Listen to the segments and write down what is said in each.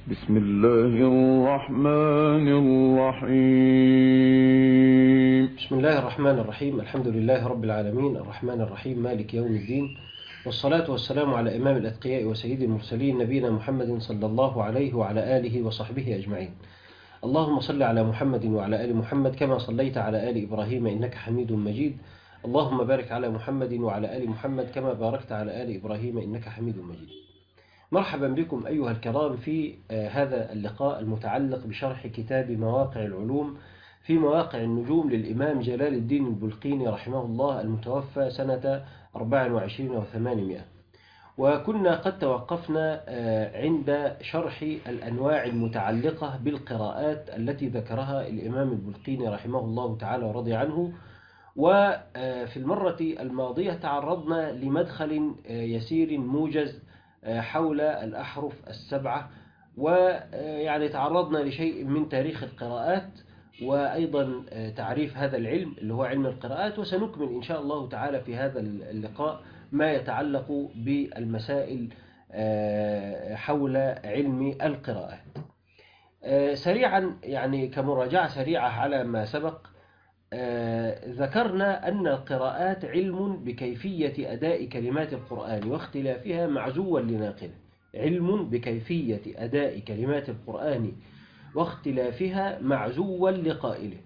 بسم الله الرحمن الرحيم بسم الله الرحمن الرحيم الحمد لله رب العالمين الرحمن الرحيم مالك يوم الدين والصلاة والسلام على إمام الأتقياء وسيد المرسلين نبينا محمد صلى الله عليه وعلى آله وصحبه أجمعين اللهم صل على محمد وعلى آل محمد كما صليت على آل إبراهيم إنك حميد مجيد اللهم بارك على محمد وعلى آل محمد كما باركت على آل إبراهيم إنك حميد مجيد مرحبا بكم أيها الكرام في هذا اللقاء المتعلق بشرح كتاب مواقع العلوم في مواقع النجوم للإمام جلال الدين البلقيني رحمه الله المتوفى سنة 24 و800 وكنا قد توقفنا عند شرح الأنواع المتعلقة بالقراءات التي ذكرها الإمام البلقيني رحمه الله تعالى ورضي عنه وفي المرة الماضية تعرضنا لمدخل يسير موجز حول الأحرف السبعة ويعني تعرضنا لشيء من تاريخ القراءات وأيضا تعريف هذا العلم اللي هو علم القراءات وسنكمل إن شاء الله تعالى في هذا اللقاء ما يتعلق بالمسائل حول علم القراءات سريعا يعني كمراجعة سريعة على ما سبق ذكرنا أن القراءات علم بكيفية أداء كلمات القرآن واختلافها معزوا لناقله علم بكيفية أداء كلمات القرآن واختلافها معزوا لقائله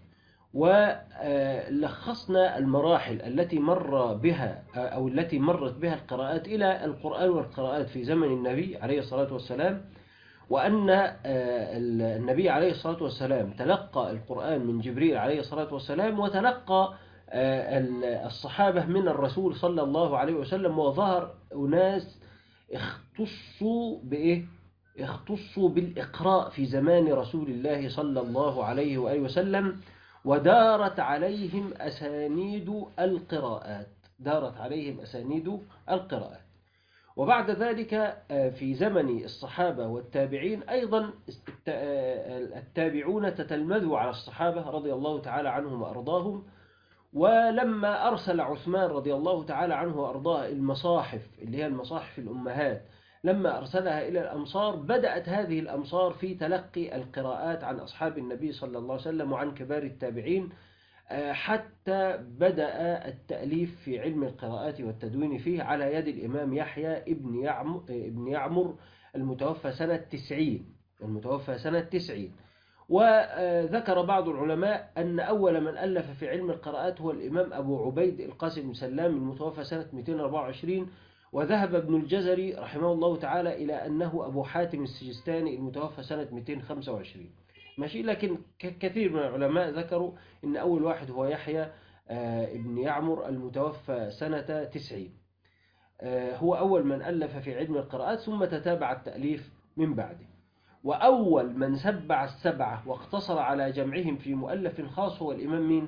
ولخصنا المراحل التي مر بها أو التي مرت بها القراءات إلى القرآن والقراءات في زمن النبي عليه الصلاة والسلام وأن النبي عليه الصلاة والسلام تلقى القرآن من جبريل عليه الصلاة والسلام وتلقى الصحابة من الرسول صلى الله عليه وسلم وظهر أناس اختصوا بإيه؟ اختصوا بالإقراء في زمان رسول الله صلى الله عليه وآله وسلم ودارت عليهم أسانيد القراءات دارت عليهم أسانيد القراءات وبعد ذلك في زمن الصحابة والتابعين أيضا التابعون تتلمذوا على الصحابة رضي الله تعالى عنهم وأرضاهم ولما أرسل عثمان رضي الله تعالى عنه وأرضاه المصاحف اللي هي المصاحف الأمهات لما أرسلها إلى الأمصار بدأت هذه الأمصار في تلقي القراءات عن أصحاب النبي صلى الله عليه وسلم وعن كبار التابعين حتى بدأ التأليف في علم القراءات والتدوين فيه على يد الإمام يحيى ابن يعمر, ابن يعمر المتوفى سنة تسعين المتوفى سنة تسعين وذكر بعض العلماء أن أول من ألف في علم القراءات هو الإمام أبو عبيد القاسم بن سلام المتوفى سنة 224 وذهب ابن الجزري رحمه الله تعالى إلى أنه أبو حاتم السجستاني المتوفى سنة 225 ماشي لكن كثير من العلماء ذكروا ان اول واحد هو يحيى ابن يعمر المتوفى سنة تسعين هو اول من الف في علم القراءات ثم تتابع التأليف من بعده واول من سبع السبعة واقتصر على جمعهم في مؤلف خاص هو الامام مين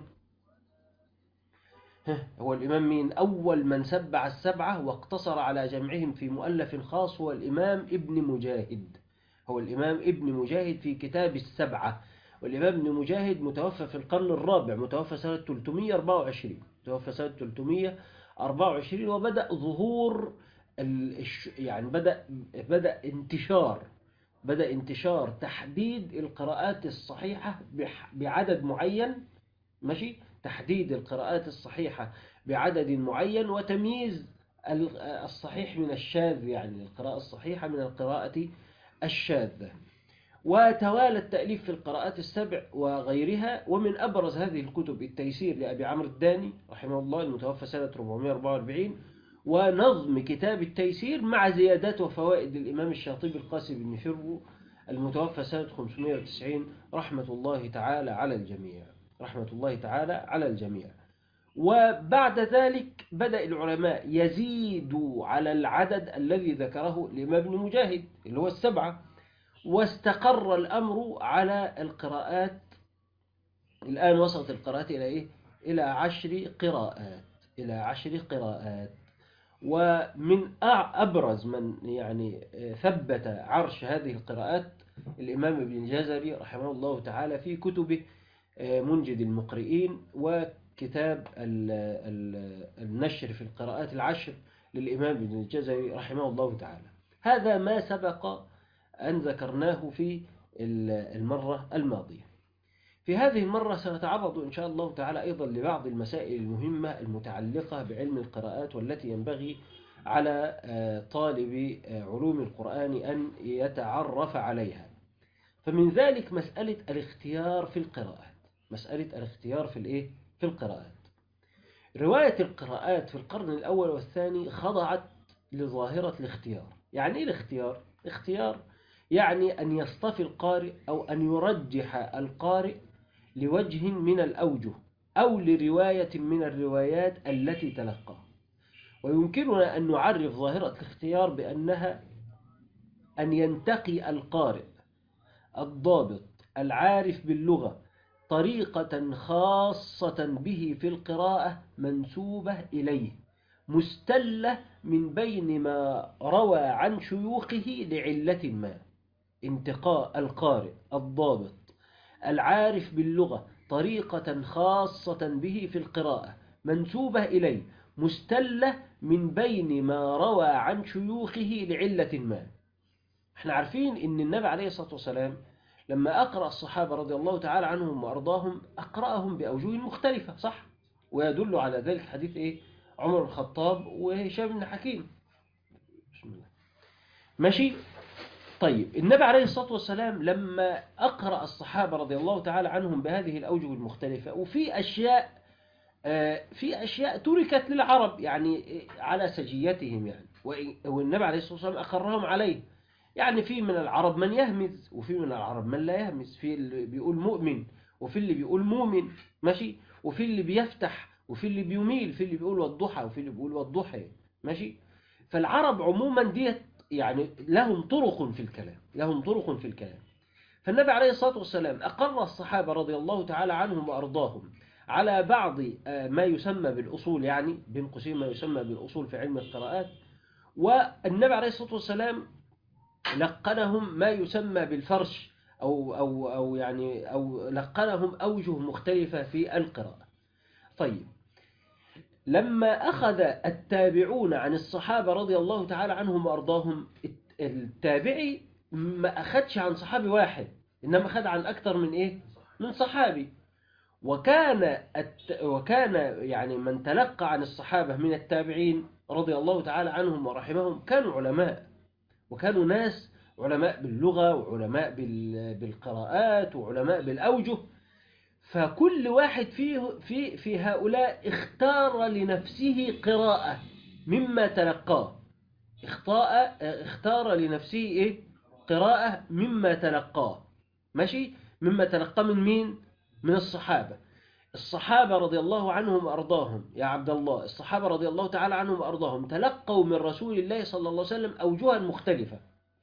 هو الامام مين اول من سبع السبعة واقتصر على جمعهم في مؤلف خاص هو الامام ابن مجاهد هو الإمام ابن مجاهد في كتاب السبعة والإمام ابن مجاهد متوفى في القرن الرابع متوفى سنة 324 متوفى سنة 324 وبدأ ظهور يعني بدأ بدأ انتشار بدأ انتشار تحديد القراءات الصحيحة بعدد معين ماشي تحديد القراءات الصحيحة بعدد معين وتمييز الصحيح من الشاذ يعني القراءة الصحيحة من القراءة الشاذة وتوالى التأليف في القراءات السبع وغيرها ومن أبرز هذه الكتب التيسير لأبي عمرو الداني رحمه الله المتوفى سنة 444 ونظم كتاب التيسير مع زيادات وفوائد للإمام الشاطبي القاسم بن فرو المتوفى سنة 590 رحمة الله تعالى على الجميع رحمة الله تعالى على الجميع وبعد ذلك بدأ العلماء يزيدوا على العدد الذي ذكره الإمام ابن مجاهد اللي هو السبعة واستقر الأمر على القراءات الآن وصلت القراءات إلى إيه؟ إلى عشر قراءات إلى عشر قراءات ومن أبرز من يعني ثبت عرش هذه القراءات الإمام ابن الجزري رحمه الله تعالى في كتبه منجد المقرئين و كتاب النشر في القراءات العشر للإمام ابن الجزري رحمه الله تعالى هذا ما سبق أن ذكرناه في المرة الماضية في هذه المرة سنتعرض إن شاء الله تعالى أيضا لبعض المسائل المهمة المتعلقة بعلم القراءات والتي ينبغي على طالب علوم القرآن أن يتعرف عليها فمن ذلك مسألة الاختيار في القراءات مسألة الاختيار في الإيه؟ في القراءات رواية القراءات في القرن الأول والثاني خضعت لظاهرة الاختيار يعني إيه الاختيار؟ اختيار يعني أن يصطفي القارئ أو أن يرجح القارئ لوجه من الأوجه أو لرواية من الروايات التي تلقاها ويمكننا أن نعرف ظاهرة الاختيار بأنها أن ينتقي القارئ الضابط العارف باللغة طريقة خاصة به في القراءة منسوبة إليه مستلة من بين ما روى عن شيوخه لعلة ما انتقاء القارئ الضابط العارف باللغة طريقة خاصة به في القراءة منسوبة إليه مستلة من بين ما روى عن شيوخه لعلة ما احنا عارفين ان النبي عليه الصلاة والسلام لما أقرأ الصحابة رضي الله تعالى عنهم وأرضاهم أقرأهم بأوجه مختلفة صح ويدل على ذلك حديث إيه عمر الخطاب وهشام بن حكيم بسم الله ماشي طيب النبي عليه الصلاة والسلام لما أقرأ الصحابة رضي الله تعالى عنهم بهذه الأوجه المختلفة وفي أشياء في أشياء تركت للعرب يعني على سجيتهم يعني والنبي عليه الصلاة والسلام أقرهم عليه يعني في من العرب من يهمز وفي من العرب من لا يهمز في اللي بيقول مؤمن وفي اللي بيقول مؤمن ماشي وفي اللي بيفتح وفي اللي بيميل في اللي بيقول والضحى وفي اللي بيقول والضحى ماشي فالعرب عموما ديت يعني لهم طرق في الكلام لهم طرق في الكلام فالنبي عليه الصلاة والسلام أقر الصحابة رضي الله تعالى عنهم وأرضاهم على بعض ما يسمى بالأصول يعني بين قوسين ما يسمى بالأصول في علم القراءات والنبي عليه الصلاة والسلام لقنهم ما يسمى بالفرش أو, أو, أو, يعني أو لقنهم أوجه مختلفة في القراءة طيب لما أخذ التابعون عن الصحابة رضي الله تعالى عنهم وأرضاهم التابعي ما أخذش عن صحابي واحد إنما أخذ عن أكثر من إيه؟ من صحابي وكان الت... وكان يعني من تلقى عن الصحابة من التابعين رضي الله تعالى عنهم ورحمهم كانوا علماء وكانوا ناس علماء باللغة وعلماء بال... بالقراءات وعلماء بالأوجه فكل واحد فيه في في هؤلاء اختار لنفسه قراءة مما تلقاه اختار اختار لنفسه ايه قراءة مما تلقاه ماشي مما تلقاه من مين من الصحابة الصحابة رضي الله عنهم وأرضاهم يا عبد الله الصحابة رضي الله تعالى عنهم وأرضاهم تلقوا من رسول الله صلى الله عليه وسلم أوجها مختلفة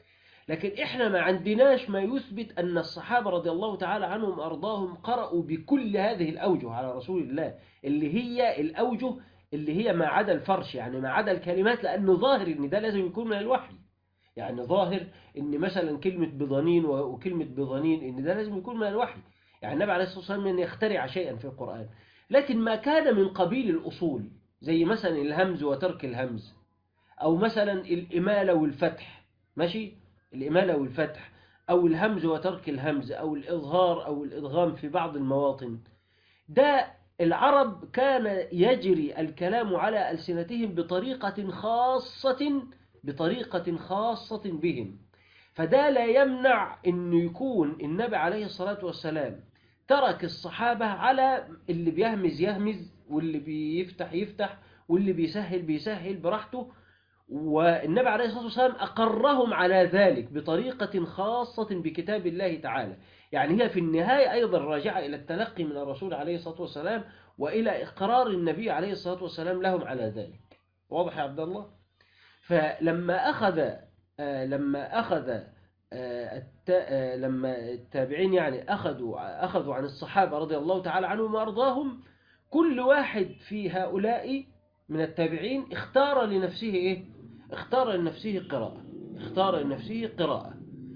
لكن إحنا ما عندناش ما يثبت أن الصحابة رضي الله تعالى عنهم وأرضاهم قرأوا بكل هذه الأوجه على رسول الله اللي هي الأوجه اللي هي ما عدا الفرش يعني ما عدا الكلمات لأنه ظاهر أن ده لازم يكون من الوحي يعني ظاهر أن مثلا كلمة بضانين وكلمة بضانين أن ده لازم يكون من الوحي يعني النبي عليه الصلاة والسلام أن يخترع شيئا في القرآن لكن ما كان من قبيل الأصول زي مثلا الهمز وترك الهمز أو مثلا الإمالة والفتح ماشي الإمالة والفتح أو الهمز وترك الهمز أو الإظهار أو الإدغام في بعض المواطن ده العرب كان يجري الكلام على ألسنتهم بطريقة خاصة بطريقة خاصة بهم فده لا يمنع أن يكون النبي عليه الصلاة والسلام ترك الصحابة على اللي بيهمز يهمز واللي بيفتح يفتح واللي بيسهل بيسهل براحته والنبي عليه الصلاة والسلام أقرهم على ذلك بطريقة خاصة بكتاب الله تعالى يعني هي في النهاية أيضا راجعة إلى التلقي من الرسول عليه الصلاة والسلام وإلى إقرار النبي عليه الصلاة والسلام لهم على ذلك واضح يا عبد الله فلما أخذ لما أخذ لما التابعين يعني أخذوا أخذوا عن الصحابة رضي الله تعالى عنهم وأرضاهم كل واحد في هؤلاء من التابعين اختار لنفسه إيه؟ اختار لنفسه قراءة اختار لنفسه قراءة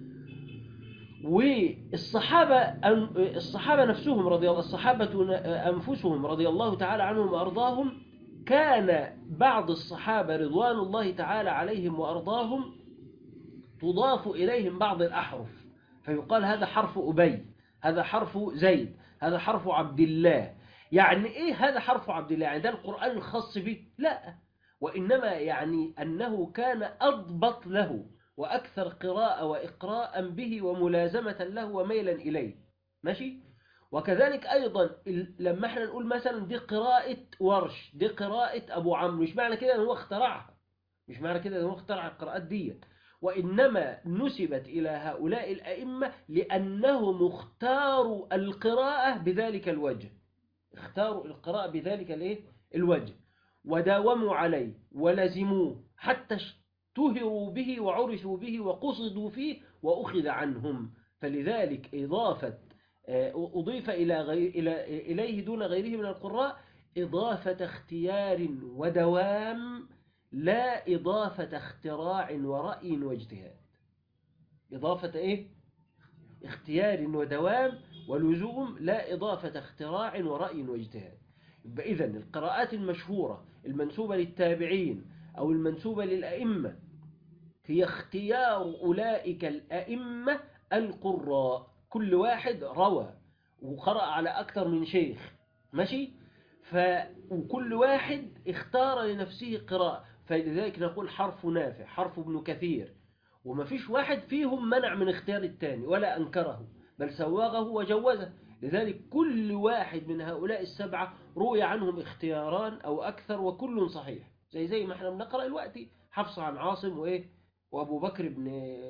والصحابة الصحابة نفسهم رضي الله الصحابة أنفسهم رضي الله تعالى عنهم وأرضاهم كان بعض الصحابة رضوان الله تعالى عليهم وأرضاهم تضاف إليهم بعض الأحرف فيقال هذا حرف أبي هذا حرف زيد هذا حرف عبد الله يعني إيه هذا حرف عبد الله يعني ده القرآن الخاص به لا وإنما يعني أنه كان أضبط له وأكثر قراءة وإقراء به وملازمة له وميلا إليه ماشي وكذلك أيضا ال- لما احنا نقول مثلا دي قراءة ورش دي قراءة أبو عمرو مش معنى كده أن هو اخترعها مش معنى كده أن هو اخترع القراءات دي وإنما نسبت إلى هؤلاء الأئمة لأنهم اختاروا القراءة بذلك الوجه اختاروا القراءة بذلك الايه الوجه وداوموا عليه ولزموه حتى اشتهروا به وعرفوا به وقصدوا فيه وأخذ عنهم فلذلك إضافة آه، أضيف إلى غير إلى إليه دون غيره من القراء إضافة اختيار ودوام لا إضافة اختراع ورأي واجتهاد إضافة إيه؟ اختيار ودوام ولزوم لا إضافة اختراع ورأي واجتهاد يبقى إذن القراءات المشهورة المنسوبة للتابعين أو المنسوبة للأئمة هي اختيار أولئك الأئمة القراء كل واحد روى وقرأ على أكثر من شيخ ماشي ف... وكل واحد اختار لنفسه قراءة فلذلك نقول حرف نافع حرف ابن كثير وما فيش واحد فيهم منع من اختيار الثاني ولا أنكره بل سوغه وجوزه لذلك كل واحد من هؤلاء السبعة روي عنهم اختياران أو أكثر وكل صحيح زي زي ما احنا بنقرأ الوقت حفص عن عاصم وإيه وأبو بكر بن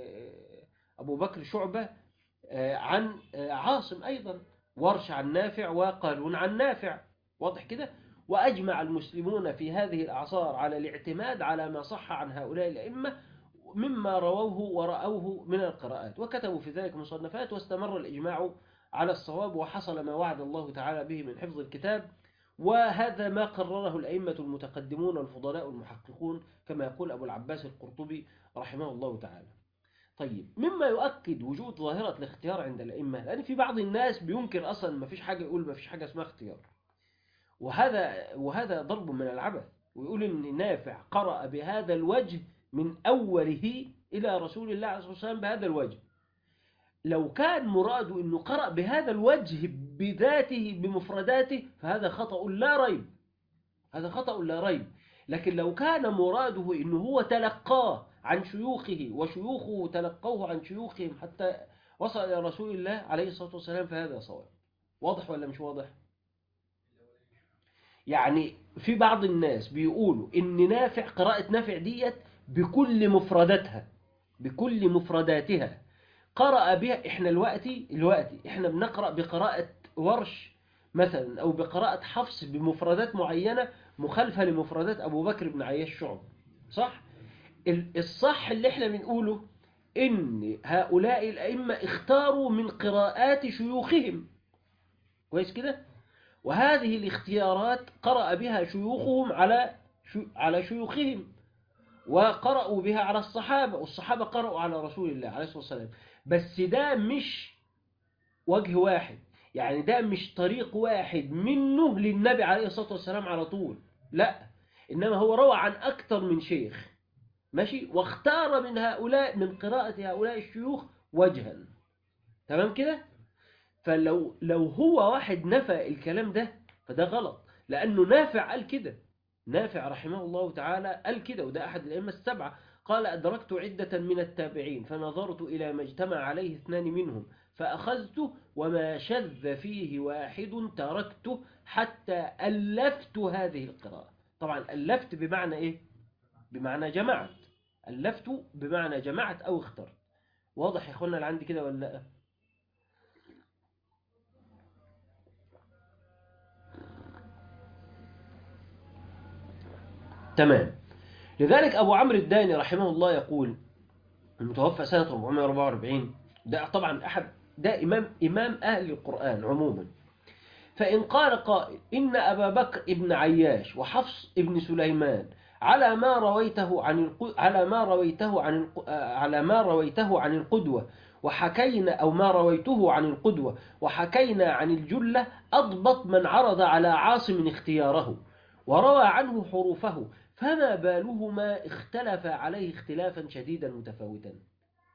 أبو بكر شعبة آه، عن آه، عاصم أيضا ورش عن نافع وقالون عن نافع واضح كده وأجمع المسلمون في هذه الأعصار على الاعتماد على ما صح عن هؤلاء الأئمة مما رووه ورأوه من القراءات وكتبوا في ذلك مصنفات واستمر الإجماع على الصواب وحصل ما وعد الله تعالى به من حفظ الكتاب وهذا ما قرره الأئمة المتقدمون الفضلاء المحققون كما يقول أبو العباس القرطبي رحمه الله تعالى طيب مما يؤكد وجود ظاهرة الاختيار عند الأئمة لأن في بعض الناس بينكر أصلا ما فيش حاجة يقول ما فيش حاجة اسمها اختيار وهذا وهذا ضرب من العبث ويقول إن نافع قرأ بهذا الوجه من أوله إلى رسول الله عليه الصلاة والسلام بهذا الوجه لو كان مراده أنه قرأ بهذا الوجه بذاته بمفرداته فهذا خطأ لا ريب هذا خطأ لا ريب لكن لو كان مراده أنه هو تلقاه عن شيوخه وشيوخه تلقوه عن شيوخهم حتى وصل إلى رسول الله عليه الصلاة والسلام فهذا صواب واضح ولا مش واضح يعني في بعض الناس بيقولوا ان نافع قراءة نافع ديت بكل مفرداتها بكل مفرداتها قرأ بها احنا الوقتي الوقتي احنا بنقرأ بقراءة ورش مثلا او بقراءة حفص بمفردات معينة مخالفة لمفردات ابو بكر بن عياش شعب صح ال- الصح اللي احنا بنقوله ان هؤلاء الائمة اختاروا من قراءات شيوخهم كويس كده وهذه الاختيارات قرأ بها شيوخهم على شو على شيوخهم وقرأوا بها على الصحابة والصحابة قرأوا على رسول الله عليه الصلاة والسلام بس ده مش وجه واحد يعني ده مش طريق واحد منه للنبي عليه الصلاة والسلام على طول لا إنما هو روى عن أكثر من شيخ ماشي واختار من هؤلاء من قراءة هؤلاء الشيوخ وجها تمام كده فلو لو هو واحد نفى الكلام ده فده غلط لأنه نافع قال كده نافع رحمه الله تعالى قال كده وده أحد الأئمة السبعة قال أدركت عدة من التابعين فنظرت إلى ما اجتمع عليه اثنان منهم فأخذته وما شذ فيه واحد تركته حتى ألفت هذه القراءة طبعا ألفت بمعنى إيه؟ بمعنى جمعت ألفت بمعنى جمعت أو اخترت واضح يا أخوانا اللي عندي كده ولا لأ؟ تمام لذلك أبو عمرو الداني رحمه الله يقول المتوفى سنة 444 ده طبعا أحد ده إمام, إمام أهل القرآن عموما فإن قال قائل إن أبا بكر ابن عياش وحفص ابن سليمان على ما رويته عن الق... على ما رويته عن الق... على ما رويته عن القدوة وحكينا أو ما رويته عن القدوة وحكينا عن الجلة أضبط من عرض على عاصم اختياره وروى عنه حروفه فما بالهما اختلف عليه اختلافا شديدا متفاوتا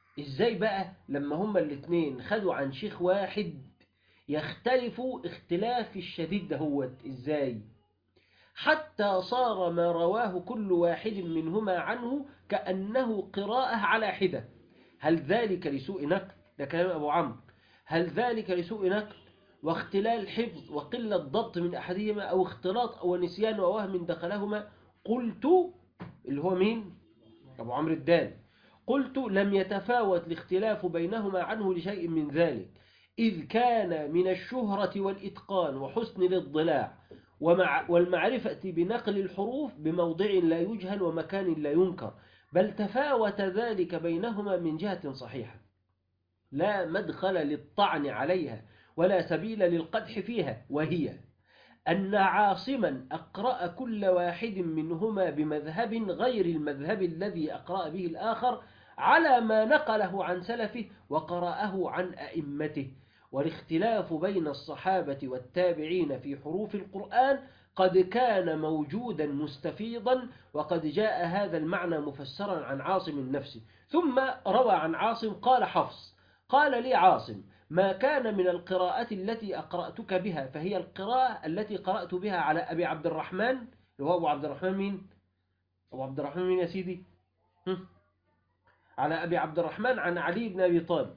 ازاي بقى لما هما الاثنين خدوا عن شيخ واحد يختلفوا اختلاف الشديد دهوت ازاي حتى صار ما رواه كل واحد منهما عنه كأنه قراءة على حدة هل ذلك لسوء نقل ده كلام أبو عمرو هل ذلك لسوء نقل واختلال حفظ وقلة ضبط من أحدهما أو اختلاط أو نسيان ووهم دخلهما قلت اللي هو مين أبو عمرو الدال قلت لم يتفاوت الاختلاف بينهما عنه لشيء من ذلك إذ كان من الشهرة والإتقان وحسن الاضلاع ومع والمعرفة بنقل الحروف بموضع لا يجهل ومكان لا ينكر بل تفاوت ذلك بينهما من جهة صحيحة لا مدخل للطعن عليها ولا سبيل للقدح فيها وهي أن عاصما أقرأ كل واحد منهما بمذهب غير المذهب الذي أقرأ به الآخر على ما نقله عن سلفه وقرأه عن أئمته والاختلاف بين الصحابة والتابعين في حروف القرآن قد كان موجودا مستفيضا وقد جاء هذا المعنى مفسرا عن عاصم النفس ثم روى عن عاصم قال حفص قال لي عاصم ما كان من القراءة التي أقرأتك بها فهي القراءة التي قرأت بها على أبي عبد الرحمن اللي هو أبو عبد الرحمن مين؟ أبو عبد الرحمن مين يا سيدي؟ هم؟ على أبي عبد الرحمن عن علي بن أبي طالب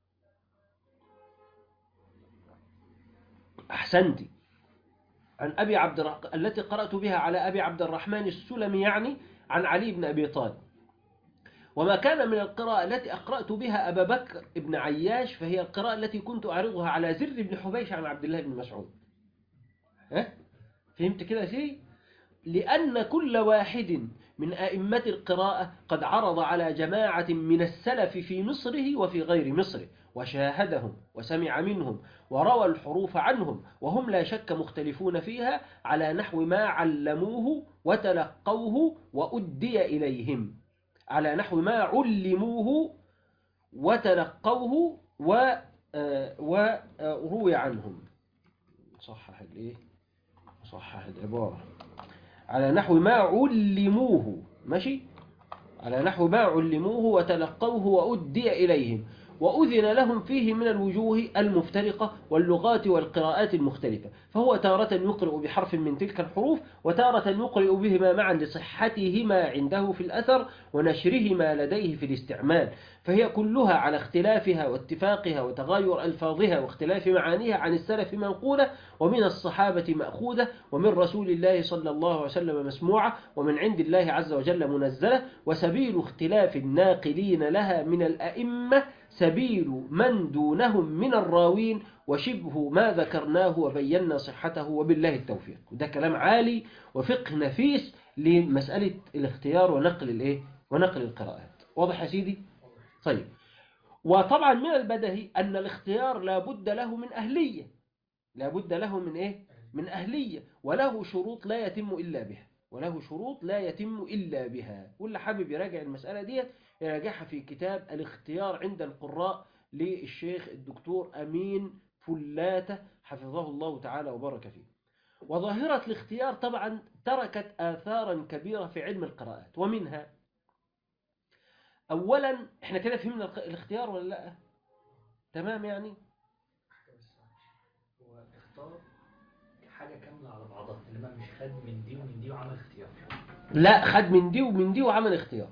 أحسنتي عن أبي عبد الر... التي قرأت بها على أبي عبد الرحمن السلمي يعني عن علي بن أبي طالب وما كان من القراءة التي أقرأت بها أبا بكر بن عياش فهي القراءة التي كنت أعرضها على زر بن حبيش عن عبد الله بن مسعود ها؟ فهمت كده شيء؟ لأن كل واحد من أئمة القراءة قد عرض على جماعة من السلف في مصره وفي غير مصره وشاهدهم وسمع منهم وروى الحروف عنهم وهم لا شك مختلفون فيها على نحو ما علموه وتلقوه وأدي إليهم على نحو ما علموه وتلقوه و وروي عنهم صحح الايه صحح العبارة على نحو ما علموه ماشي على نحو ما علموه وتلقوه وأدي إليهم وأذن لهم فيه من الوجوه المفترقة واللغات والقراءات المختلفة فهو تارة يقرأ بحرف من تلك الحروف وتارة يقرأ بهما معا لصحتهما عنده في الأثر ونشرهما لديه في الاستعمال فهي كلها على اختلافها واتفاقها وتغاير ألفاظها واختلاف معانيها عن السلف منقولة ومن الصحابة مأخوذة ومن رسول الله صلى الله عليه وسلم مسموعة ومن عند الله عز وجل منزلة وسبيل اختلاف الناقلين لها من الأئمة سبيل من دونهم من الراوين وشبه ما ذكرناه وبينا صحته وبالله التوفيق ده كلام عالي وفقه نفيس لمسألة الاختيار ونقل الايه ونقل القراءات واضح يا سيدي طيب وطبعا من البدهي أن الاختيار لا بد له من أهلية لا بد له من إيه من أهلية وله شروط لا يتم إلا بها وله شروط لا يتم إلا بها واللي حابب يراجع المسألة ديت يراجعها في كتاب الاختيار عند القراء للشيخ الدكتور أمين فلاتة حفظه الله تعالى وبارك فيه وظاهرة الاختيار طبعا تركت آثارا كبيرة في علم القراءات ومنها أولا احنا كده فهمنا الاختيار ولا لا تمام يعني هو اختار حاجة كاملة على بعضها انما مش خد من دي ومن دي وعمل اختيار لا خد من دي ومن دي وعمل اختيار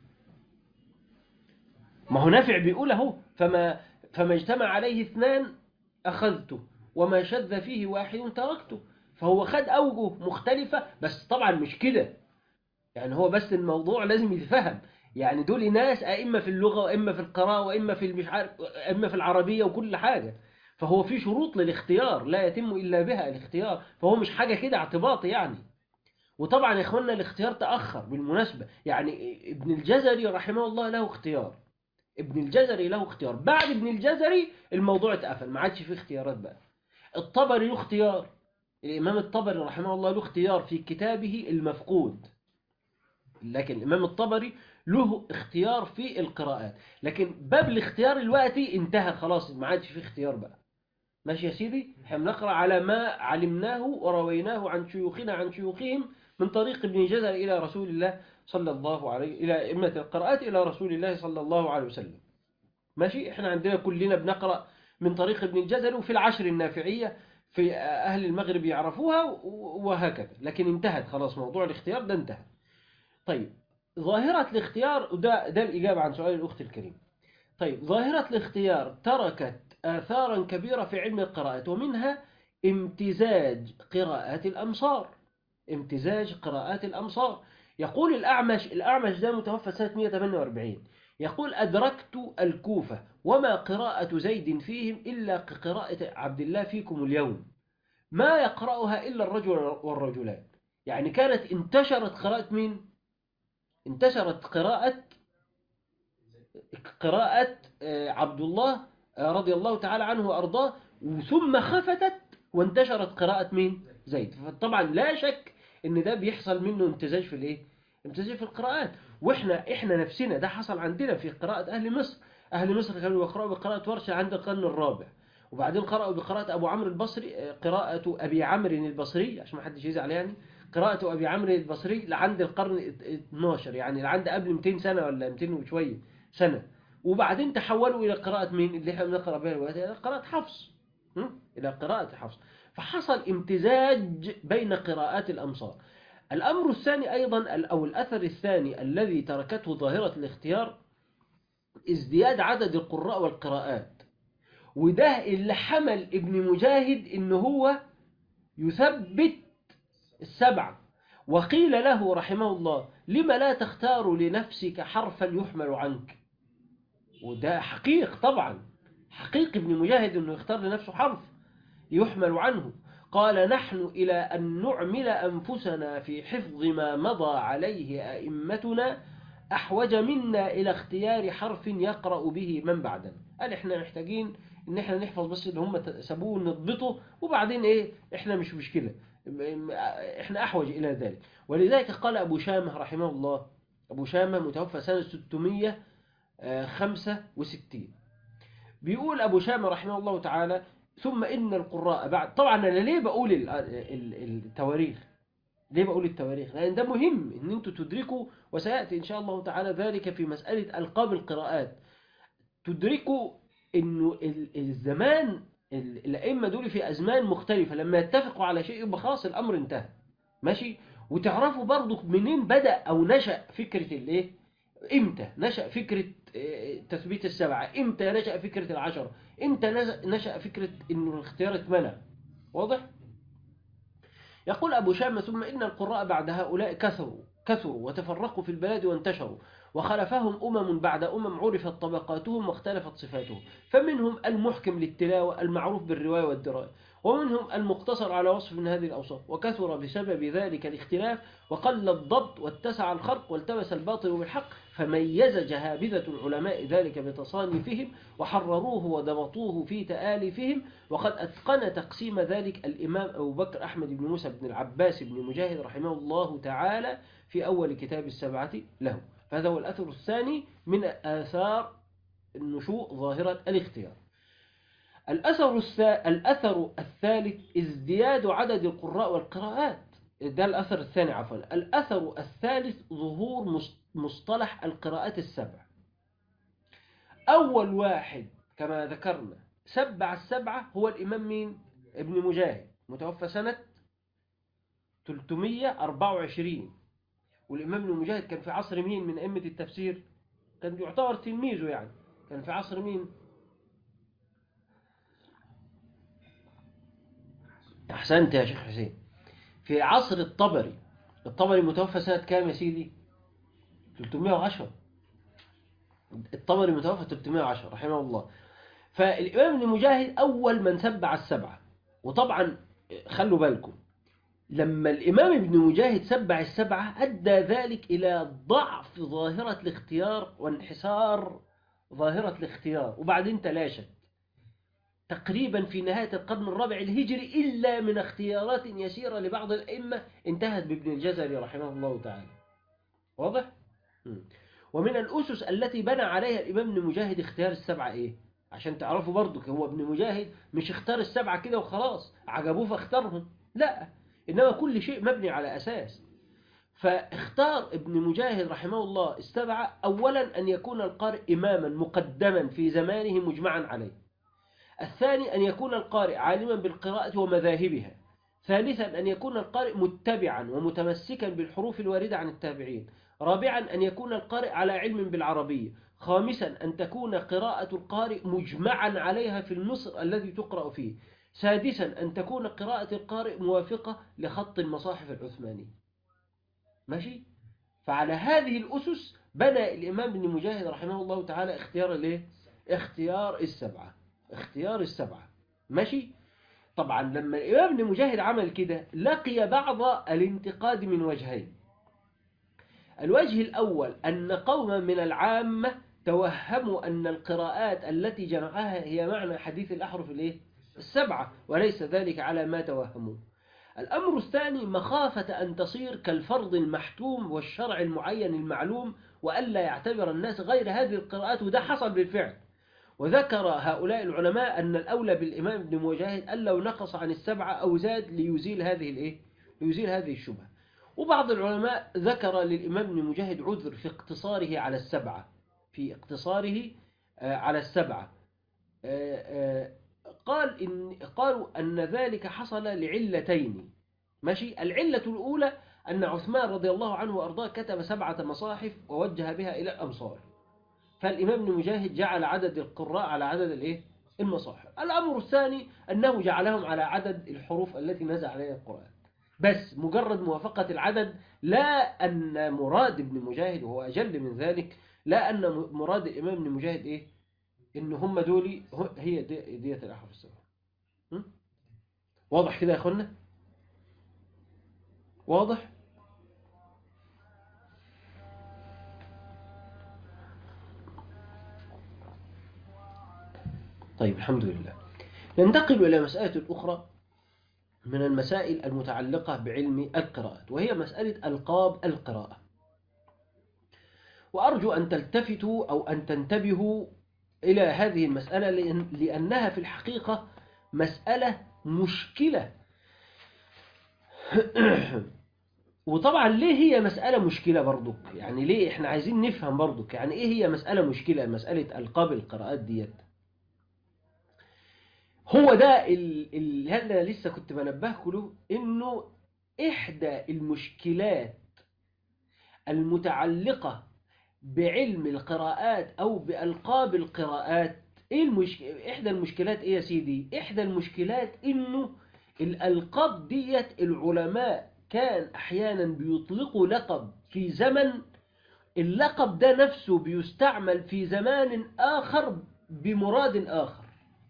ما هو نافع بيقول اهو فما فما اجتمع عليه اثنان أخذته وما شذ فيه واحد تركته فهو خد أوجه مختلفة بس طبعا مش كده يعني هو بس الموضوع لازم يتفهم يعني دول ناس أئمة في اللغة وإما في القراءة وإما في المش عارف إما في العربية وكل حاجة فهو في شروط للاختيار لا يتم إلا بها الاختيار فهو مش حاجة كده اعتباطي يعني وطبعا يا إخواننا الاختيار تأخر بالمناسبة يعني ابن الجزري رحمه الله له اختيار ابن الجزري له اختيار بعد ابن الجزري الموضوع اتقفل ما عادش فيه اختيارات بقى الطبري له اختيار الإمام الطبري رحمه الله له اختيار في كتابه المفقود لكن الإمام الطبري له اختيار في القراءات لكن باب الاختيار الوقتي انتهى خلاص ما عادش فيه اختيار بقى ماشي يا سيدي احنا بنقرأ على ما علمناه ورويناه عن شيوخنا عن شيوخهم من طريق ابن جزر إلى رسول الله صلى الله عليه إلى إمة القراءات إلى رسول الله صلى الله عليه وسلم ماشي احنا عندنا كلنا بنقرأ من طريق ابن الجزري وفي العشر النافعية في أهل المغرب يعرفوها وهكذا لكن انتهت خلاص موضوع الاختيار ده انتهى طيب ظاهرة الاختيار وده ده الإجابة عن سؤال الأخت الكريم طيب ظاهرة الاختيار تركت آثارا كبيرة في علم القراءات ومنها امتزاج قراءات الأمصار امتزاج قراءات الأمصار يقول الأعمش الأعمش ده متوفى سنة 148 يقول أدركت الكوفة وما قراءة زيد فيهم إلا كقراءة عبد الله فيكم اليوم ما يقرأها إلا الرجل والرجلان يعني كانت انتشرت قراءة مين؟ انتشرت قراءة قراءة عبد الله رضي الله تعالى عنه وأرضاه ثم خفتت وانتشرت قراءة مين؟ زيد فطبعا لا شك ان ده بيحصل منه امتزاج في الايه؟ امتزاج في القراءات واحنا احنا نفسنا ده حصل عندنا في قراءة اهل مصر اهل مصر كانوا يقرأوا بقراءة ورشة عند القرن الرابع وبعدين قرأوا بقراءة ابو عمرو البصري قراءة ابي عمرو البصري عشان ما حدش يزعل يعني قراءة ابي عمرو البصري لعند القرن 12 يعني لعند قبل 200 سنة ولا 200 وشوية سنة وبعدين تحولوا الى قراءة مين اللي احنا بنقرأ بها الوقت الى قراءة حفص الى قراءة حفص فحصل امتزاج بين قراءات الأمصار الأمر الثاني أيضا أو الأثر الثاني الذي تركته ظاهرة الاختيار ازدياد عدد القراء والقراءات وده اللي حمل ابن مجاهد إن هو يثبت السبع وقيل له رحمه الله لما لا تختار لنفسك حرفا يحمل عنك وده حقيق طبعا حقيق ابن مجاهد أنه يختار لنفسه حرف يحمل عنه قال نحن إلى أن نعمل أنفسنا في حفظ ما مضى عليه أئمتنا أحوج منا إلى اختيار حرف يقرأ به من بعدنا قال إحنا محتاجين إن إحنا نحفظ بس اللي هم سابوه نضبطه وبعدين إيه إحنا مش مشكلة إحنا أحوج إلى ذلك ولذلك قال أبو شامة رحمه الله أبو شامة متوفى سنة 665 بيقول أبو شامة رحمه الله تعالى ثم إن القراء بعد طبعا أنا ليه بقول التواريخ ليه بقول التواريخ لأن ده مهم إن أنتوا تدركوا وسيأتي إن شاء الله تعالى ذلك في مسألة ألقاب القراءات تدركوا إنه الزمان الأئمة دول في أزمان مختلفة لما يتفقوا على شيء يبقى خلاص الأمر انتهى ماشي وتعرفوا برضو منين بدأ أو نشأ فكرة الإيه إمتى نشأ فكرة تثبيت السبعة إمتى نشأ فكرة العشرة إمتى نشأ فكرة إنه الاختيار اتمنع واضح؟ يقول أبو شامة ثم إن القراء بعد هؤلاء كثروا كثروا وتفرقوا في البلاد وانتشروا وخلفهم أمم بعد أمم عرفت طبقاتهم واختلفت صفاتهم فمنهم المحكم للتلاوة المعروف بالرواية والدراية ومنهم المقتصر على وصف من هذه الأوصاف وكثر بسبب ذلك الاختلاف وقل الضبط واتسع الخرق والتبس الباطل بالحق فميز جهابذة العلماء ذلك بتصانيفهم وحرروه وضبطوه في تآلفهم وقد أتقن تقسيم ذلك الإمام أبو بكر أحمد بن موسى بن العباس بن مجاهد رحمه الله تعالى في أول كتاب السبعة له فهذا هو الأثر الثاني من آثار النشوء ظاهرة الاختيار الأثر, الأثر الثالث ازدياد عدد القراء والقراءات ده الأثر الثاني عفوا الأثر الثالث ظهور مصطلح القراءات السبع أول واحد كما ذكرنا سبع السبعة هو الإمام مين؟ ابن مجاهد متوفى سنة 324 والإمام ابن مجاهد كان في عصر مين من أئمة التفسير؟ كان يعتبر تلميذه يعني كان في عصر مين؟ أحسنت يا شيخ حسين في عصر الطبري الطبري متوفى سنة كام يا سيدي 310 الطبري متوفى 310 رحمه الله فالإمام ابن مجاهد أول من سبع السبعة وطبعا خلوا بالكم لما الإمام ابن مجاهد سبع السبعة أدى ذلك إلى ضعف ظاهرة الاختيار وانحسار ظاهرة الاختيار وبعدين تلاشت تقريبا في نهاية القرن الرابع الهجري إلا من اختيارات يسيرة لبعض الأئمة انتهت بابن الجزري رحمه الله تعالى واضح؟ ومن الأسس التي بنى عليها الإمام ابن مجاهد اختيار السبعة إيه؟ عشان تعرفوا برضو هو ابن مجاهد مش اختار السبعة كده وخلاص عجبوه فاختارهم لا إنما كل شيء مبني على أساس فاختار ابن مجاهد رحمه الله السبعة أولا أن يكون القارئ إماما مقدما في زمانه مجمعا عليه الثاني أن يكون القارئ عالما بالقراءة ومذاهبها ثالثا أن يكون القارئ متبعا ومتمسكا بالحروف الواردة عن التابعين رابعا أن يكون القارئ على علم بالعربية خامسا أن تكون قراءة القارئ مجمعا عليها في المصر الذي تقرأ فيه سادسا أن تكون قراءة القارئ موافقة لخط المصاحف العثمانية ماشي فعلى هذه الأسس بنى الإمام ابن مجاهد رحمه الله تعالى اختيار الايه اختيار السبعة اختيار السبعة ماشي طبعا لما الإمام ابن مجاهد عمل كده لقي بعض الانتقاد من وجهين الوجه الأول أن قوما من العامة توهموا أن القراءات التي جمعها هي معنى حديث الأحرف الايه السبعة وليس ذلك على ما توهموا الأمر الثاني مخافة أن تصير كالفرض المحتوم والشرع المعين المعلوم وألا يعتبر الناس غير هذه القراءات وده حصل بالفعل وذكر هؤلاء العلماء أن الأولى بالإمام ابن مجاهد أن لو نقص عن السبعة أو زاد ليزيل هذه الإيه؟ ليزيل هذه الشبهة وبعض العلماء ذكر للإمام ابن مجاهد عذر في اقتصاره على السبعة في اقتصاره على السبعة قال إن قالوا أن ذلك حصل لعلتين ماشي العلة الأولى أن عثمان رضي الله عنه وأرضاه كتب سبعة مصاحف ووجه بها إلى الأمصار فالإمام ابن مجاهد جعل عدد القراء على عدد الإيه؟ المصاحف الأمر الثاني أنه جعلهم على عدد الحروف التي نزل عليها القرآن بس مجرد موافقة العدد لا أن مراد ابن مجاهد وهو أجل من ذلك لا أن مراد الإمام ابن مجاهد إيه إن هم دولي هي دي دية الأحرف السبعة واضح كده يا أخوانا واضح طيب الحمد لله ننتقل إلى مسألة أخرى من المسائل المتعلقة بعلم القراءات وهي مسألة ألقاب القراءة وأرجو أن تلتفتوا أو أن تنتبهوا إلى هذه المسألة لأنها في الحقيقة مسألة مشكلة وطبعا ليه هي مسألة مشكلة برضك يعني ليه احنا عايزين نفهم برضك يعني ايه هي مسألة مشكلة مسألة ألقاب القراءات ديت هو ده اللي انا لسه كنت بنبهكم له انه احدى المشكلات المتعلقة بعلم القراءات او بألقاب القراءات ايه المشك... احدى المشكلات ايه يا سيدي احدى المشكلات انه الألقاب ديت العلماء كان احيانا بيطلقوا لقب في زمن اللقب ده نفسه بيستعمل في زمان آخر بمراد آخر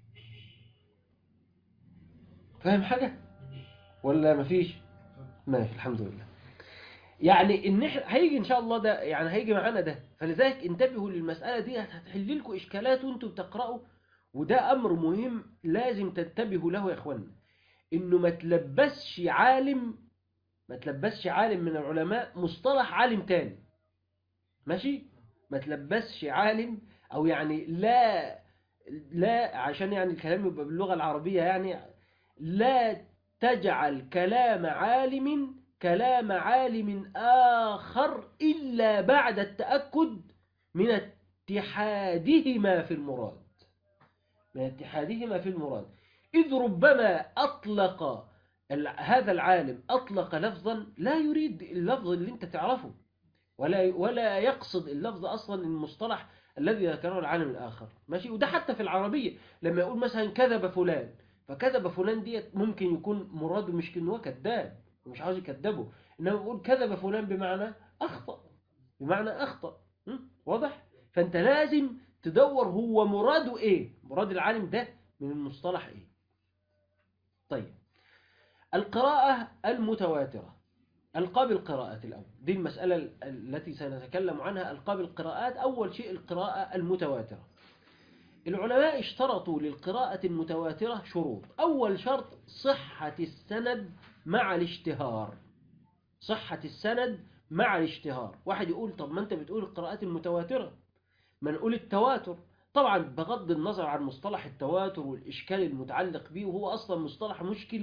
فاهم حاجة ولا مفيش ماشي الحمد لله يعني ان احنا هيجي ان شاء الله ده يعني هيجي معانا ده فلذلك انتبهوا للمسألة دي هتحل لكم اشكالات وانتم بتقرأوا وده امر مهم لازم تنتبهوا له يا اخوانا انه ما تلبسش عالم ما تلبسش عالم من العلماء مصطلح عالم تاني ماشي ما تلبسش عالم او يعني لا لا عشان يعني الكلام يبقى باللغة العربية يعني لا تجعل كلام عالم كلام عالم آخر إلا بعد التأكد من اتحادهما في المراد من اتحادهما في المراد إذ ربما أطلق هذا العالم أطلق لفظا لا يريد اللفظ اللي انت تعرفه ولا ولا يقصد اللفظ أصلا المصطلح الذي ذكره العالم الآخر ماشي وده حتى في العربية لما يقول مثلا كذب فلان فكذب فلان ديت ممكن يكون مراده مش ان هو كذاب ومش عاوز يكذبه انما يقول كذب فلان بمعنى اخطا بمعنى اخطا واضح فانت لازم تدور هو مراده ايه مراد العالم ده من المصطلح ايه طيب القراءة المتواترة ألقاب القراءات الأول دي المسألة التي سنتكلم عنها ألقاب القراءات أول شيء القراءة المتواترة العلماء اشترطوا للقراءة المتواترة شروط أول شرط صحة السند مع الاشتهار صحة السند مع الاشتهار واحد يقول طب ما أنت بتقول القراءات المتواترة ما نقول التواتر طبعا بغض النظر عن مصطلح التواتر والإشكال المتعلق به وهو أصلا مصطلح مشكل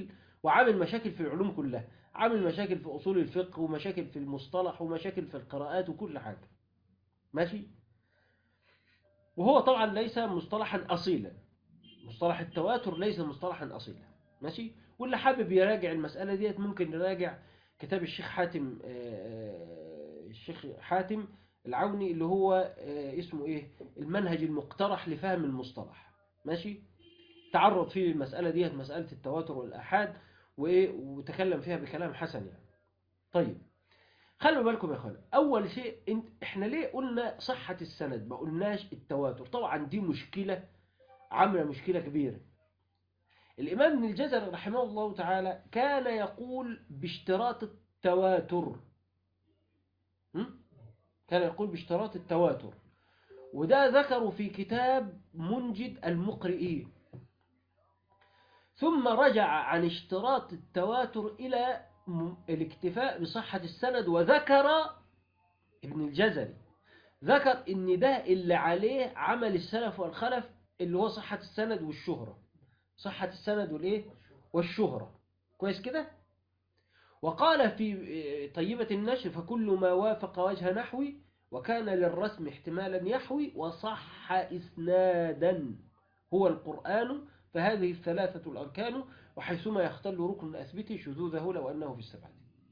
وعامل مشاكل في العلوم كلها عامل مشاكل في أصول الفقه ومشاكل في المصطلح ومشاكل في القراءات وكل حاجة ماشي وهو طبعا ليس مصطلحا أصيلا مصطلح التواتر ليس مصطلحا أصيلا ماشي واللي حابب يراجع المسألة ديت ممكن يراجع كتاب الشيخ حاتم آه، الشيخ حاتم العوني اللي هو آه، اسمه ايه المنهج المقترح لفهم المصطلح ماشي تعرض فيه المسألة ديت مسألة التواتر والآحاد وإيه وتكلم فيها بكلام حسن يعني طيب خلوا بالكم يا اخوانا اول شيء انت احنا ليه قلنا صحة السند ما قلناش التواتر طبعا دي مشكلة عاملة مشكلة كبيرة الامام ابن الجزري رحمه الله تعالى كان يقول باشتراط التواتر هم؟ كان يقول باشتراط التواتر وده ذكروا في كتاب منجد المقرئين ثم رجع عن اشتراط التواتر إلى م- الاكتفاء بصحة السند وذكر ابن الجزري ذكر ان ده اللي عليه عمل السلف والخلف اللي هو صحة السند والشهرة صحة السند والايه والشهرة كويس كده وقال في طيبة النشر فكل ما وافق وجه نحوي وكان للرسم احتمالا يحوي وصح إسنادا هو القرآن فهذه الثلاثة الأركان وحيثما يختل ركن أثبته شذوذه لو أنه في السبعة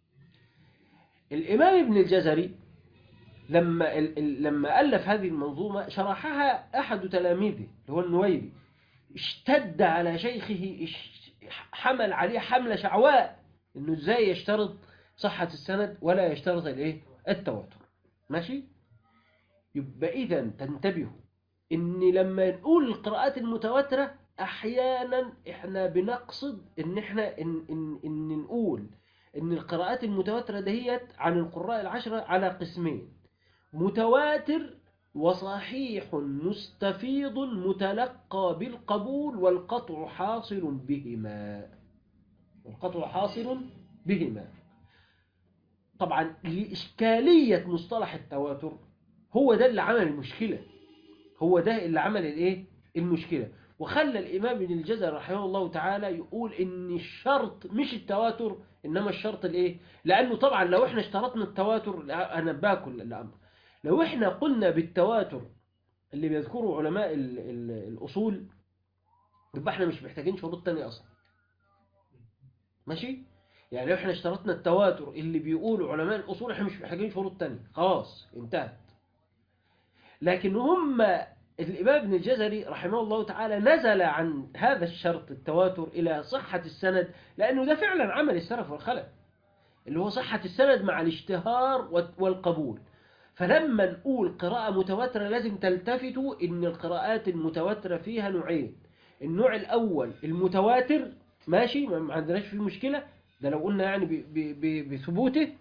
الإمام ابن الجزري لما ال- ال- لما ألف هذه المنظومة شرحها أحد تلاميذه اللي هو النويري اشتد على شيخه اش- حمل عليه حملة شعواء انه ازاي يشترط صحة السند ولا يشترط الايه التواتر ماشي يبقى اذا تنتبهوا ان لما نقول القراءات المتواترة احيانا احنا بنقصد ان احنا ان, إن, إن نقول ان القراءات المتواترة دهيت عن القراء العشرة على قسمين متواتر وصحيح مستفيض متلقى بالقبول والقطع حاصل بهما والقطع حاصل بهما طبعا لإشكالية مصطلح التواتر هو ده اللي عمل المشكلة هو ده اللي عمل الايه المشكلة وخلى الإمام ابن الجزر رحمه الله تعالى يقول إن الشرط مش التواتر إنما الشرط الإيه لأنه طبعا لو إحنا اشترطنا التواتر لا، أنا باكل الأمر لو إحنا قلنا بالتواتر اللي بيذكره علماء ال ال الأصول يبقى إحنا مش محتاجين شروط تانية أصلا ماشي يعني لو إحنا اشترطنا التواتر اللي بيقولوا علماء الأصول إحنا مش محتاجين شروط تانية خلاص انتهت لكن هم الإمام ابن الجزري رحمه الله تعالى نزل عن هذا الشرط التواتر إلى صحة السند لأنه ده فعلا عمل السلف والخلف اللي هو صحة السند مع الاشتهار والقبول فلما نقول قراءة متواترة لازم تلتفتوا إن القراءات المتواترة فيها نوعين النوع الأول المتواتر ماشي ما عندناش فيه مشكلة ده لو قلنا يعني ب- ب- ب- بثبوته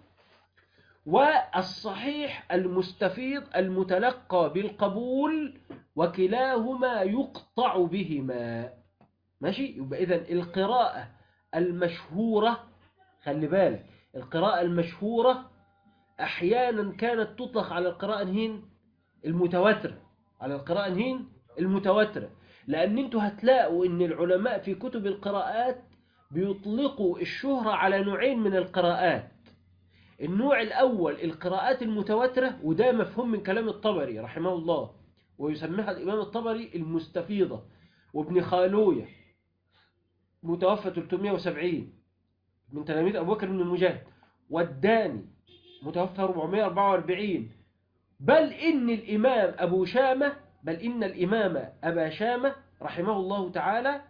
والصحيح المستفيض المتلقى بالقبول وكلاهما يقطع بهما ماشي يبقى إذن القراءة المشهورة خلي بالك القراءة المشهورة أحيانا كانت تطلق على القراءة هين المتواترة على القراءة هين المتواترة لأن انتوا هتلاقوا ان العلماء في كتب القراءات بيطلقوا الشهرة على نوعين من القراءات النوع الأول القراءات المتواترة وده مفهوم من كلام الطبري رحمه الله ويسميها الإمام الطبري المستفيضة وابن خالوية متوفى 370 من تلاميذ أبو بكر بن المجاهد والداني متوفى 444 بل إن الإمام أبو شامة بل إن الإمام أبا شامة رحمه الله تعالى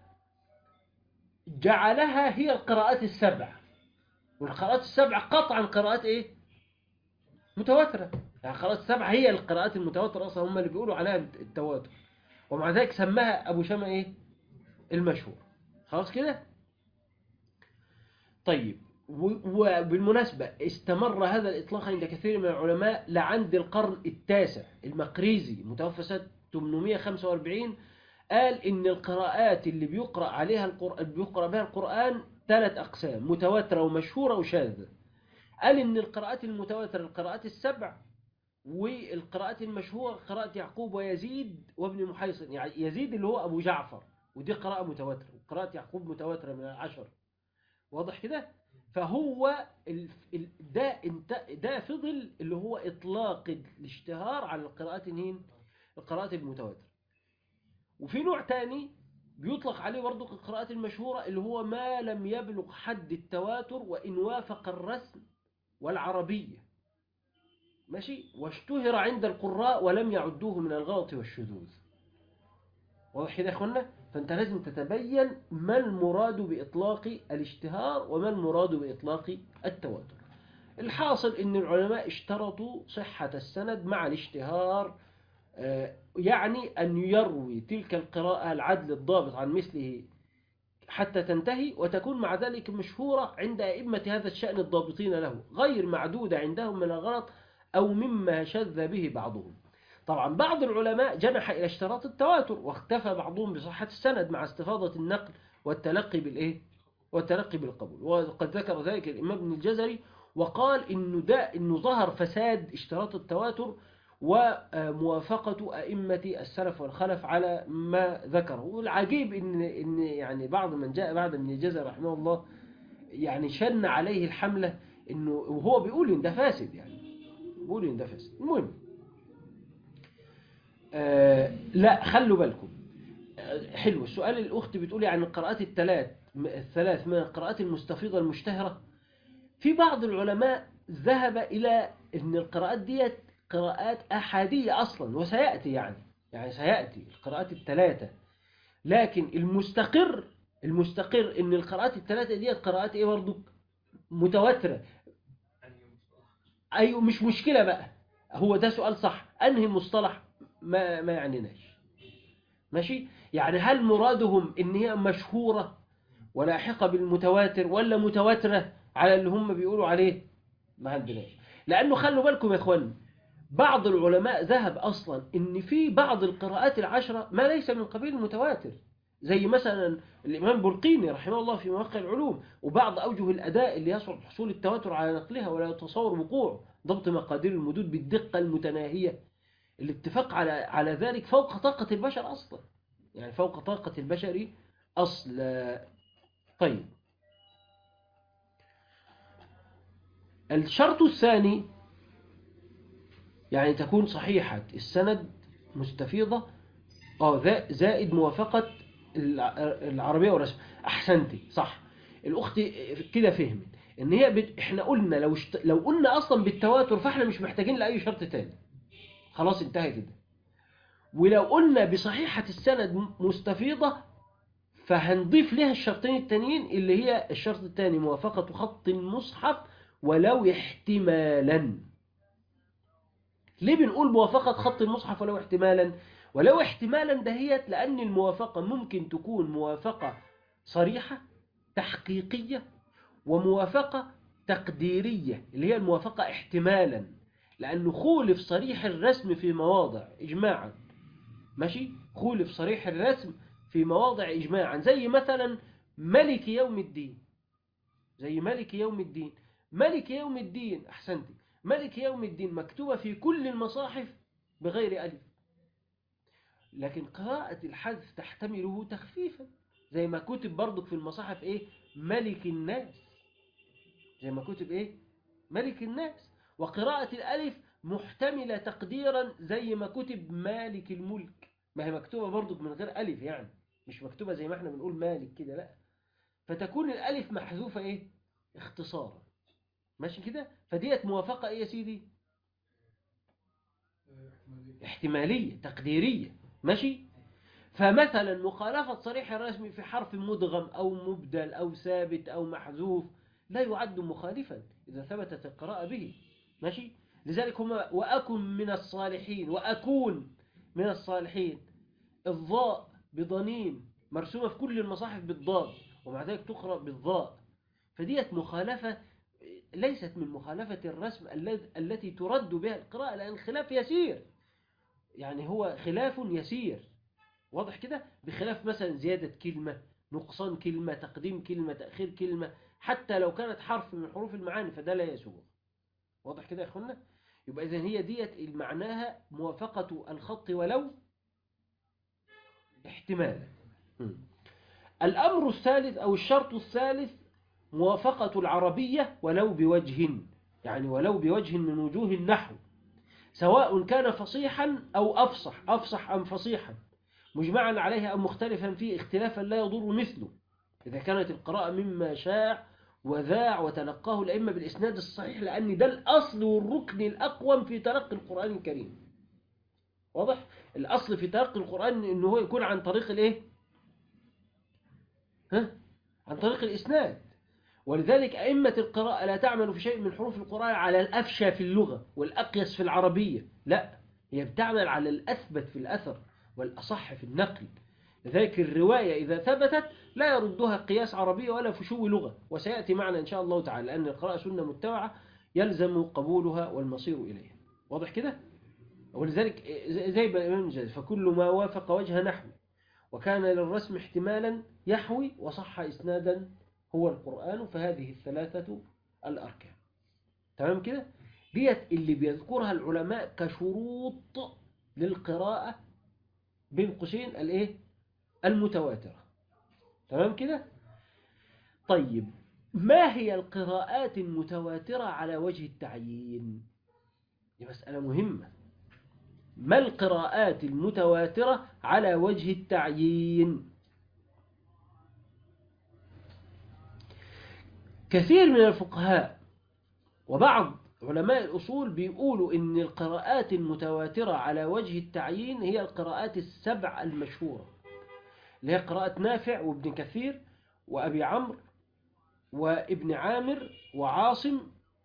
جعلها هي القراءات السبع والقراءات السبع قطعا قراءات إيه متواترة يعني القراءات السبع هي القراءات المتواترة أصلا هم اللي بيقولوا عليها التواتر ومع ذلك سماها أبو شامة إيه المشهور خلاص كده طيب وبالمناسبة استمر هذا الإطلاق عند كثير من العلماء لعند القرن التاسع المقريزي متوفى سنة 845 قال إن القراءات اللي بيقرأ عليها القرآن بيقرأ بها القرآن ثلاث أقسام متواترة ومشهورة وشاذة قال إن القراءات المتواترة القراءات السبع والقراءات المشهورة قراءة يعقوب ويزيد وابن محيصن يعني يزيد اللي هو أبو جعفر ودي قراءة متواترة وقراءة يعقوب متواترة من العشر واضح كده فهو ال... ال... ده انت... ده فضل اللي هو اطلاق الاشتهار على القراءات مين القراءات المتواتر وفي نوع تاني بيطلق عليه برضه القراءات المشهورة اللي هو ما لم يبلغ حد التواتر وإن وافق الرسم والعربية ماشي واشتهر عند القراء ولم يعدوه من الغلط والشذوذ واضح كده يا اخوانا فانت لازم تتبين ما المراد بإطلاق الاشتهار وما المراد بإطلاق التواتر الحاصل ان العلماء اشترطوا صحة السند مع الاشتهار آه، يعني أن يروي تلك القراءة العدل الضابط عن مثله حتى تنتهي وتكون مع ذلك مشهورة عند أئمة هذا الشأن الضابطين له غير معدودة عندهم من الغلط أو مما شذ به بعضهم طبعا بعض العلماء جنح إلى اشتراط التواتر واختفى بعضهم بصحة السند مع استفاضة النقل والتلقي بالإيه؟ والتلقي بالقبول وقد ذكر ذلك الإمام ابن الجزري وقال إنه ده إنه ظهر فساد اشتراط التواتر وموافقة أئمة السلف والخلف على ما ذكره والعجيب إن, إن يعني بعض من جاء بعد ابن الجزري رحمه الله يعني شن عليه الحملة إنه وهو بيقول إن ده فاسد يعني بيقول إن ده فاسد المهم آه لا خلوا بالكم آه، حلو السؤال الأخت بتقولي عن القراءات الثلاث الثلاث من القراءات المستفيضة المشتهرة في بعض العلماء ذهب إلى أن القراءات ديت قراءات أحادية أصلا وسيأتي يعني يعني سيأتي القراءات الثلاثة لكن المستقر المستقر ان القراءات الثلاثة ديت قراءات ايه برضو متواترة ايوه مش مشكلة بقى هو ده سؤال صح انهي مصطلح ما ما يعنيناش ماشي يعني هل مرادهم ان هي مشهورة ولاحقة بالمتواتر ولا متواترة على اللي هم بيقولوا عليه ما عندناش لانه خلوا بالكم يا اخوان بعض العلماء ذهب أصلا إن في بعض القراءات العشرة ما ليس من قبيل المتواتر زي مثلا الإمام بلقيني رحمه الله في مواقع العلوم وبعض أوجه الأداء اللي يصعب حصول التواتر على نقلها ولا يتصور وقوع ضبط مقادير المدود بالدقة المتناهية الاتفاق على على ذلك فوق طاقة البشر أصلا يعني فوق طاقة البشر أصلا طيب الشرط الثاني يعني تكون صحيحة السند مستفيضة اه ذا- زائد موافقة الع- العربية والرسم أحسنتي صح الأخت كده فهمت إن هي بت... إحنا قلنا لو شت... لو قلنا أصلا بالتواتر فإحنا مش محتاجين لأي شرط تاني خلاص انتهى كده ولو قلنا بصحيحة السند م- مستفيضة فهنضيف لها الشرطين التانيين اللي هي الشرط الثاني موافقة خط المصحف ولو احتمالا ليه بنقول موافقة خط المصحف ولو احتمالا ولو احتمالا دهيت لأن الموافقة ممكن تكون موافقة صريحة تحقيقية وموافقة تقديرية اللي هي الموافقة احتمالا لأنه خولف صريح الرسم في مواضع إجماعا ماشي خولف صريح الرسم في مواضع إجماعا زي مثلا ملك يوم الدين زي ملك يوم الدين ملك يوم الدين أحسنتي ملك يوم الدين مكتوبة في كل المصاحف بغير ألف لكن قراءة الحذف تحتمله تخفيفا زي ما كتب برضك في المصاحف إيه ملك الناس زي ما كتب إيه ملك الناس وقراءة الألف محتملة تقديرا زي ما كتب مالك الملك ما هي مكتوبة برضك من غير ألف يعني مش مكتوبة زي ما احنا بنقول مالك كده لا فتكون الألف محذوفة إيه اختصارا ماشي كده فديت موافقة ايه يا سيدي احتمالية تقديرية ماشي فمثلا مخالفة صريح الرسم في حرف مدغم أو مبدل أو ثابت أو محذوف لا يعد مخالفا إذا ثبتت القراءة به ماشي لذلك هما وأكن من الصالحين وأكون من الصالحين الضاء بضنين مرسومة في كل المصاحف بالضاد ومع ذلك تقرأ بالضاء فديت مخالفة ليست من مخالفة الرسم الذ- التي ترد بها القراءة لأن الخلاف يسير يعني هو خلاف يسير واضح كده بخلاف مثلا زيادة كلمة نقصان كلمة تقديم كلمة تأخير كلمة حتى لو كانت حرف من حروف المعاني فده لا يسوغ واضح كده يا اخوانا يبقى إذن هي ديت معناها موافقة الخط ولو احتمالا مم. الأمر الثالث أو الشرط الثالث موافقة العربية ولو بوجه يعني ولو بوجه من وجوه النحو سواء كان فصيحا أو أفصح أفصح أم فصيحا مجمعا عليه أم مختلفا فيه اختلافا لا يضر مثله إذا كانت القراءة مما شاع وذاع وتلقاه الأئمة بالإسناد الصحيح لأن ده الأصل والركن الأقوم في تلقي القرآن الكريم واضح؟ الأصل في تلقي القرآن إنه هو يكون عن طريق الإيه؟ ها؟ عن طريق الإسناد ولذلك أئمة القراءة لا تعمل في شيء من حروف القرآن على الأفشى في اللغة والأقيس في العربية لا هي بتعمل على الأثبت في الأثر والأصح في النقل لذلك الرواية إذا ثبتت لا يردها قياس عربية ولا فشو لغة وسيأتي معنا إن شاء الله تعالى لأن القراءة سنة متبعة يلزم قبولها والمصير إليها واضح كده؟ ولذلك زي ما الإمام الجاز فكل ما وافق وجه نحو وكان للرسم احتمالا يحوي وصح إسنادا هو القرآن فهذه الثلاثة الأركان تمام كده؟ ديت اللي بيذكرها العلماء كشروط للقراءة بين قوسين الايه المتواترة تمام كده طيب ما هي القراءات المتواترة على وجه التعيين دي مسألة مهمة ما القراءات المتواترة على وجه التعيين كثير من الفقهاء وبعض علماء الأصول بيقولوا إن القراءات المتواترة على وجه التعيين هي القراءات السبع المشهورة اللي هي قراءة نافع وابن كثير وأبي عمرو وابن عامر وعاصم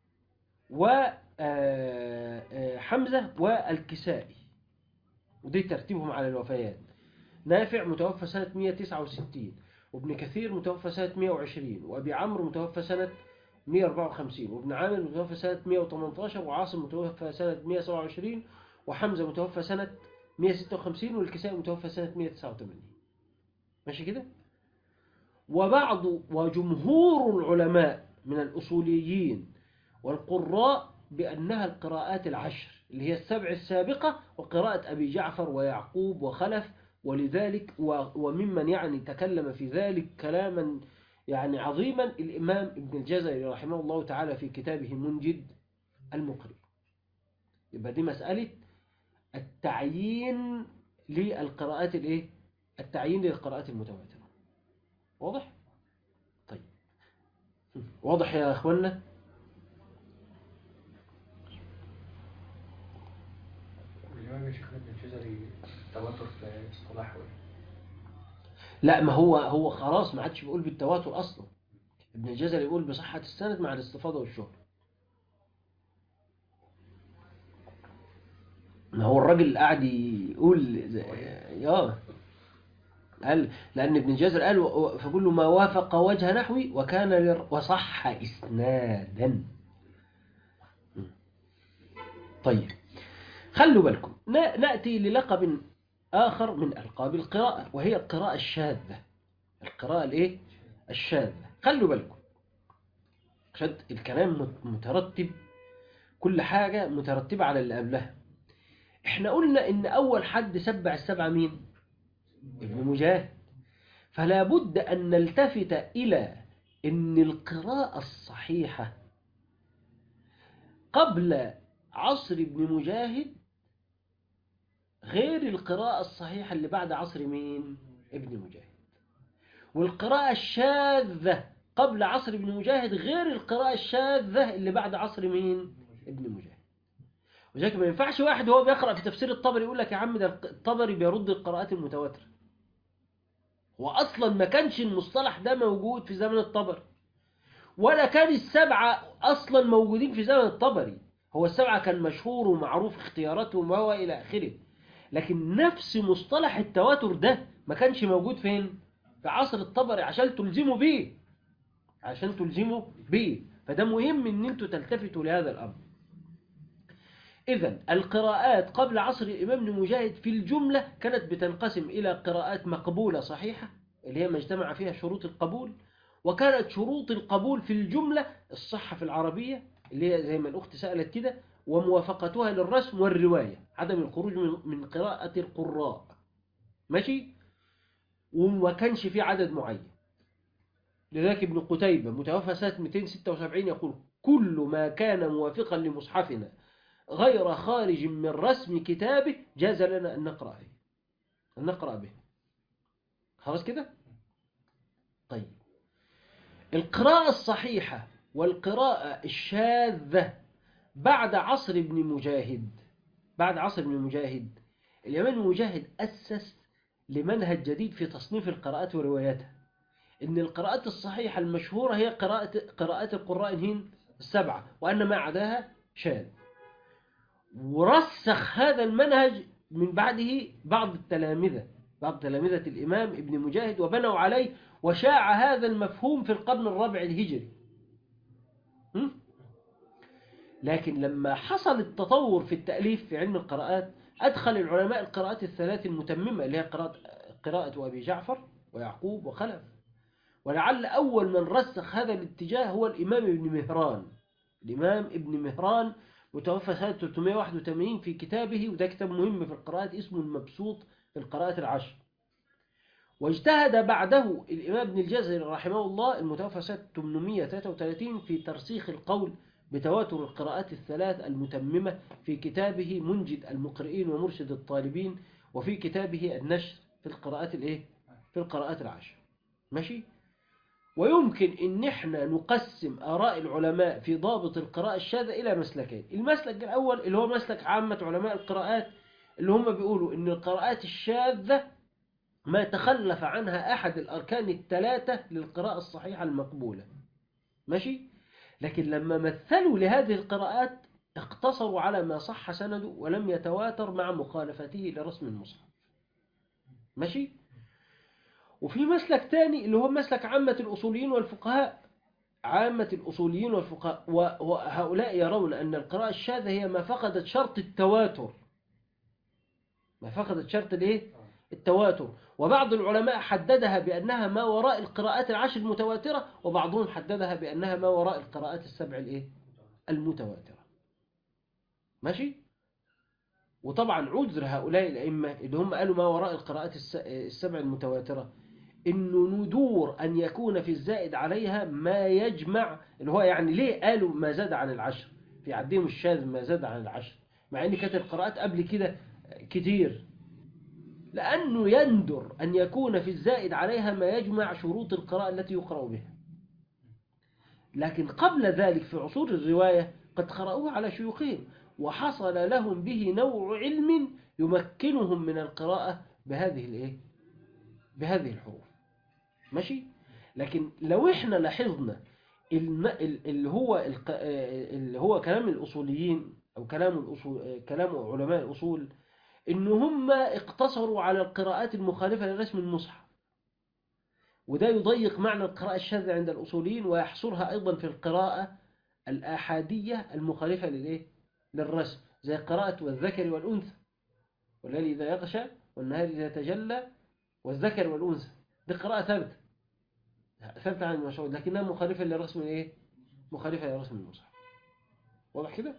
وحمزة والكسائي ودي ترتيبهم على الوفيات نافع متوفى سنة 169 وابن كثير متوفى سنة 120 وأبي عمرو متوفى سنة 154 وابن عامر متوفى سنة 118 وعاصم متوفى سنة 127 وحمزة متوفى سنة 156 والكسائي متوفى سنة 189 ماشي كده وبعض وجمهور العلماء من الأصوليين والقراء بأنها القراءات العشر اللي هي السبع السابقة وقراءة أبي جعفر ويعقوب وخلف ولذلك وممن يعني تكلم في ذلك كلاما يعني عظيما الإمام ابن الجزري رحمه الله تعالى في كتابه منجد المقرئ يبقى دي مسألة التعيين للقراءات الايه التعيين للقراءات المتواترة واضح طيب واضح يا اخوانا والإمام شيخنا ابن الجزري تواتر في اصطلاحه إيه؟ لا ما هو هو خلاص ما عادش بيقول بالتواتر اصلا ابن الجزري يقول بصحة السند مع الاستفاضة والشهرة ما هو الراجل قاعد يقول اه قال لأن ابن الجزر قال و- فكل ما وافق وجه نحوي وكان لر- وصح إسنادا طيب خلوا بالكم نا- نأتي للقب آخر من ألقاب القراءة وهي القراءة الشاذة القراءة الإيه؟ الشاذة خلوا بالكم عشان الكلام مت- مترتب كل حاجة مترتبة على اللي قبلها احنا قلنا ان اول حد سبع السبعة مين ابن مجاهد فلا بد ان نلتفت الى ان القراءة الصحيحة قبل عصر ابن مجاهد غير القراءة الصحيحة اللي بعد عصر مين ابن مجاهد والقراءة الشاذة قبل عصر ابن مجاهد غير القراءة الشاذة اللي بعد عصر مين ابن مجاهد وذلك ما ينفعش واحد وهو بيقرأ في تفسير الطبري يقول لك يا عم ده الطبري بيرد القراءات المتواترة هو أصلا ما كانش المصطلح ده موجود في زمن الطبري ولا كان السبعة أصلا موجودين في زمن الطبري هو السبعة كان مشهور ومعروف اختياراتهم وهو إلى آخره لكن نفس مصطلح التواتر ده ما كانش موجود فين في عصر الطبري عشان تلزموا بيه عشان تلزموا بيه فده مهم ان انتوا تلتفتوا لهذا الامر إذا القراءات قبل عصر الإمام ابن مجاهد في الجملة كانت بتنقسم إلى قراءات مقبولة صحيحة اللي هي ما اجتمع فيها شروط القبول وكانت شروط القبول في الجملة الصحة في العربية اللي هي زي ما الأخت سألت كده وموافقتها للرسم والرواية عدم الخروج من من قراءة القراء ماشي وما كانش في عدد معين لذلك ابن قتيبة متوفى سنة 276 يقول كل ما كان موافقا لمصحفنا غير خارج من رسم كتابه جاز لنا أن نقرأ فيه أن نقرأ به خلاص كده طيب القراءة الصحيحة والقراءة الشاذة بعد عصر ابن مجاهد بعد عصر ابن مجاهد الإمام المجاهد أسس لمنهج جديد في تصنيف القراءات ورواياتها إن القراءات الصحيحة المشهورة هي قراءة قراءات القراء الهين السبعة وأن ما عداها شاذ ورسخ هذا المنهج من بعده بعض التلامذة بعض تلامذة الإمام ابن مجاهد وبنوا عليه وشاع هذا المفهوم في القرن الرابع الهجري م? لكن لما حصل التطور في التأليف في علم القراءات أدخل العلماء القراءات الثلاث المتممة اللي هي قراءة, قراءة أبي جعفر ويعقوب وخلف ولعل أول من رسخ هذا الاتجاه هو الإمام ابن مهران الإمام ابن مهران متوفى سنة 381 في كتابه وده كتاب مهم في القراءات اسمه المبسوط في القراءات العشر واجتهد بعده الإمام ابن الجزري رحمه الله المتوفى سنة 833 في ترسيخ القول بتواتر القراءات الثلاث المتممة في كتابه منجد المقرئين ومرشد الطالبين وفي كتابه النشر في القراءات الايه في القراءات العشر ماشي ويمكن ان احنا نقسم اراء العلماء في ضابط القراءة الشاذة الى مسلكين المسلك الاول اللي هو مسلك عامة علماء القراءات اللي هم بيقولوا ان القراءات الشاذة ما تخلف عنها احد الاركان الثلاثة للقراءة الصحيحة المقبولة ماشي لكن لما مثلوا لهذه القراءات اقتصروا على ما صح سنده ولم يتواتر مع مخالفته لرسم المصحف ماشي وفي مسلك تاني اللي هو مسلك عامة الأصوليين والفقهاء عامة الأصوليين والفقهاء وهؤلاء يرون أن القراءة الشاذة هي ما فقدت شرط التواتر ما فقدت شرط الايه التواتر وبعض العلماء حددها بأنها ما وراء القراءات العشر المتواترة وبعضهم حددها بأنها ما وراء القراءات السبع الايه المتواترة ماشي وطبعا عذر هؤلاء الأئمة اللي هم قالوا ما وراء القراءات السبع المتواترة إنه ندور أن يكون في الزائد عليها ما يجمع اللي هو يعني ليه قالوا ما زاد عن العشر في عدهم الشاذ ما زاد عن العشر مع أن كانت القراءات قبل كده كتير لأنه يندر أن يكون في الزائد عليها ما يجمع شروط القراءة التي يقرأ بها لكن قبل ذلك في عصور الرواية قد قرأوها على شيوخهم وحصل لهم به نوع علم يمكنهم من القراءة بهذه الايه بهذه الحروف ماشي لكن لو احنا لاحظنا اللي هو اللي هو كلام الأصوليين أو كلام الأصول كلام علماء الأصول إن هم اقتصروا على القراءات المخالفة لرسم المصحف وده يضيق معنى القراءة الشاذة عند الأصوليين ويحصرها أيضا في القراءة الآحادية المخالفة للإيه؟ للرسم زي قراءة والذكر والأنثى والليل إذا يغشى والنهار إذا تجلى والذكر والأنثى دي قراءة ثابتة ثابتة عن المشهود لكنها مخالفة للرسم الإيه؟ مخالفة لرسم المصحف واضح كده؟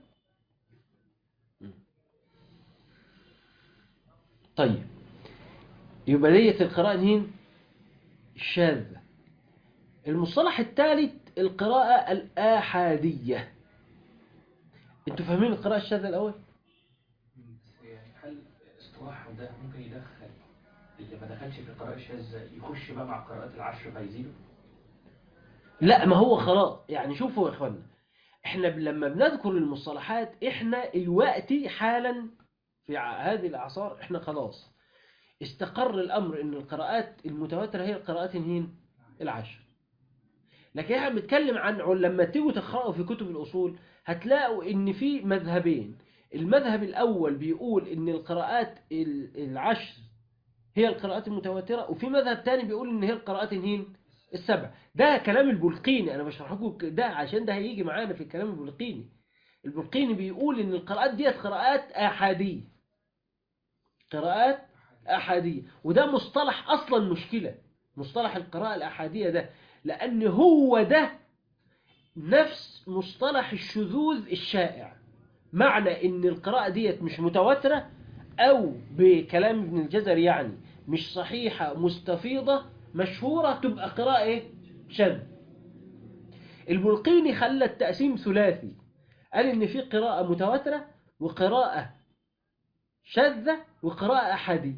طيب يبقى ديت القراءة هين الشاذة المصطلح الثالث القراءة الآحادية انتوا فاهمين القراءة الشاذة الأول؟ يعني هل اصطلاحه ده ممكن يدخل اللي ما دخلش في القراءة الشاذة يخش بقى مع قراءات العشر فيزيده؟ لا ما هو خلاص يعني شوفوا يا اخوانا احنا لما بنذكر المصطلحات احنا الوقت حالا في هذه الأعصار احنا خلاص استقر الأمر ان القراءات المتواترة هي القراءات الهين العشر لكن احنا بنتكلم عن لما تيجوا تقرأوا في كتب الأصول هتلاقوا ان في مذهبين المذهب الأول بيقول ان القراءات العشر هي القراءات المتواترة وفي مذهب تاني بيقول ان هي القراءات الهين السبع ده كلام البلقيني انا بشرح لكم ده عشان ده هيجي معانا في الكلام البلقيني البلقيني بيقول ان القراءات ديت قراءات احاديه قراءات احاديه وده مصطلح اصلا مشكله مصطلح القراءه الاحاديه ده لان هو ده نفس مصطلح الشذوذ الشائع معنى ان القراءه ديت مش متواتره او بكلام ابن الجزري يعني مش صحيحه مستفيضه مشهوره تبقى قراءه ايه شاذ البلقيني خلى التقسيم ثلاثي قال ان في قراءة متواترة وقراءة شاذة وقراءة أحادية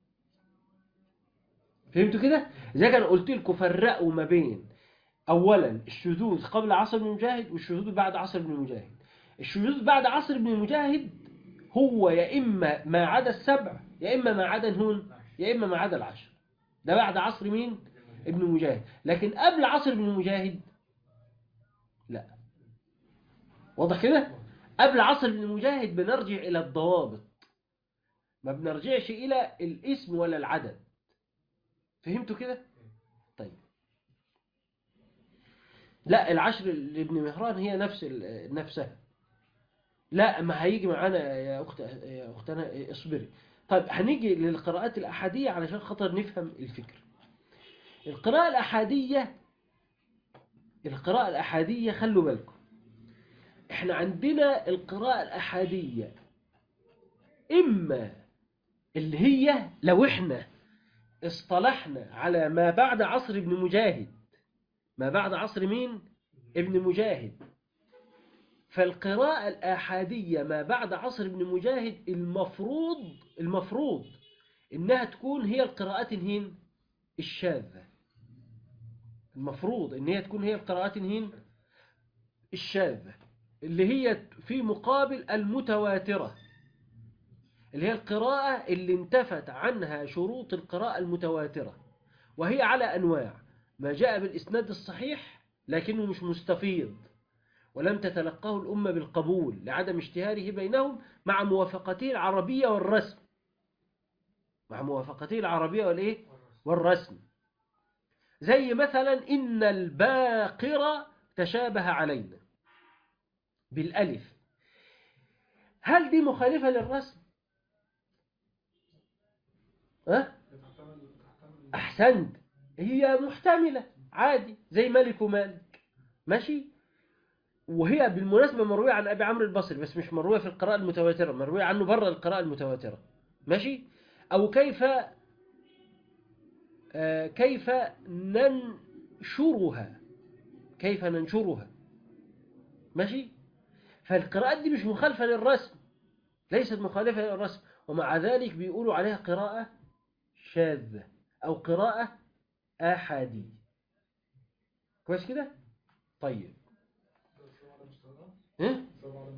فهمتوا كده؟ زي كان قلت لكم فرقوا ما بين أولا الشذوذ قبل عصر ابن مجاهد والشذوذ بعد عصر ابن مجاهد الشذوذ بعد عصر ابن مجاهد هو يا إما ما عدا السبع يا إما ما عدا الهون يا إما ما عدا العشر ده بعد عصر مين؟ ابن مجاهد لكن قبل عصر ابن مجاهد لا واضح كده؟ قبل عصر ابن مجاهد بنرجع إلى الضوابط ما بنرجعش إلى الاسم ولا العدد فهمتوا كده؟ طيب لا العشر لابن مهران هي نفس ال- نفسها لا ما هيجي معانا يا أخت يا أختنا اصبري طيب هنيجي للقراءات الأحادية علشان خاطر نفهم الفكر القراءة الأحادية القراءة الأحادية خلوا بالكم احنا عندنا القراءة الأحادية إما اللي هي لو احنا اصطلحنا على ما بعد عصر ابن مجاهد ما بعد عصر مين ابن مجاهد فالقراءة الآحادية ما بعد عصر ابن مجاهد المفروض المفروض إنها تكون هي القراءات الهين الشاذة المفروض إن هي تكون هي القراءات الهين الشاذة اللي هي في مقابل المتواترة اللي هي القراءة اللي انتفت عنها شروط القراءة المتواترة وهي على أنواع ما جاء بالإسناد الصحيح لكنه مش مستفيض ولم تتلقاه الأمة بالقبول لعدم اشتهاره بينهم مع موافقته العربية والرسم مع موافقته العربية والإيه؟ والرسم زي مثلا إن الباقرة تشابه علينا بالألف هل دي مخالفة للرسم؟ أه؟ أحسنت هي محتملة عادي زي ملك ومالك ماشي وهي بالمناسبة مروية عن أبي عمرو البصري بس مش مروية في القراءة المتواترة مروية عنه بره القراءة المتواترة ماشي أو كيف آه كيف ننشرها كيف ننشرها ماشي فالقراءات دي مش مخالفة للرسم ليست مخالفة للرسم ومع ذلك بيقولوا عليها قراءة شاذة أو قراءة آحادية كويس كده طيب إيه؟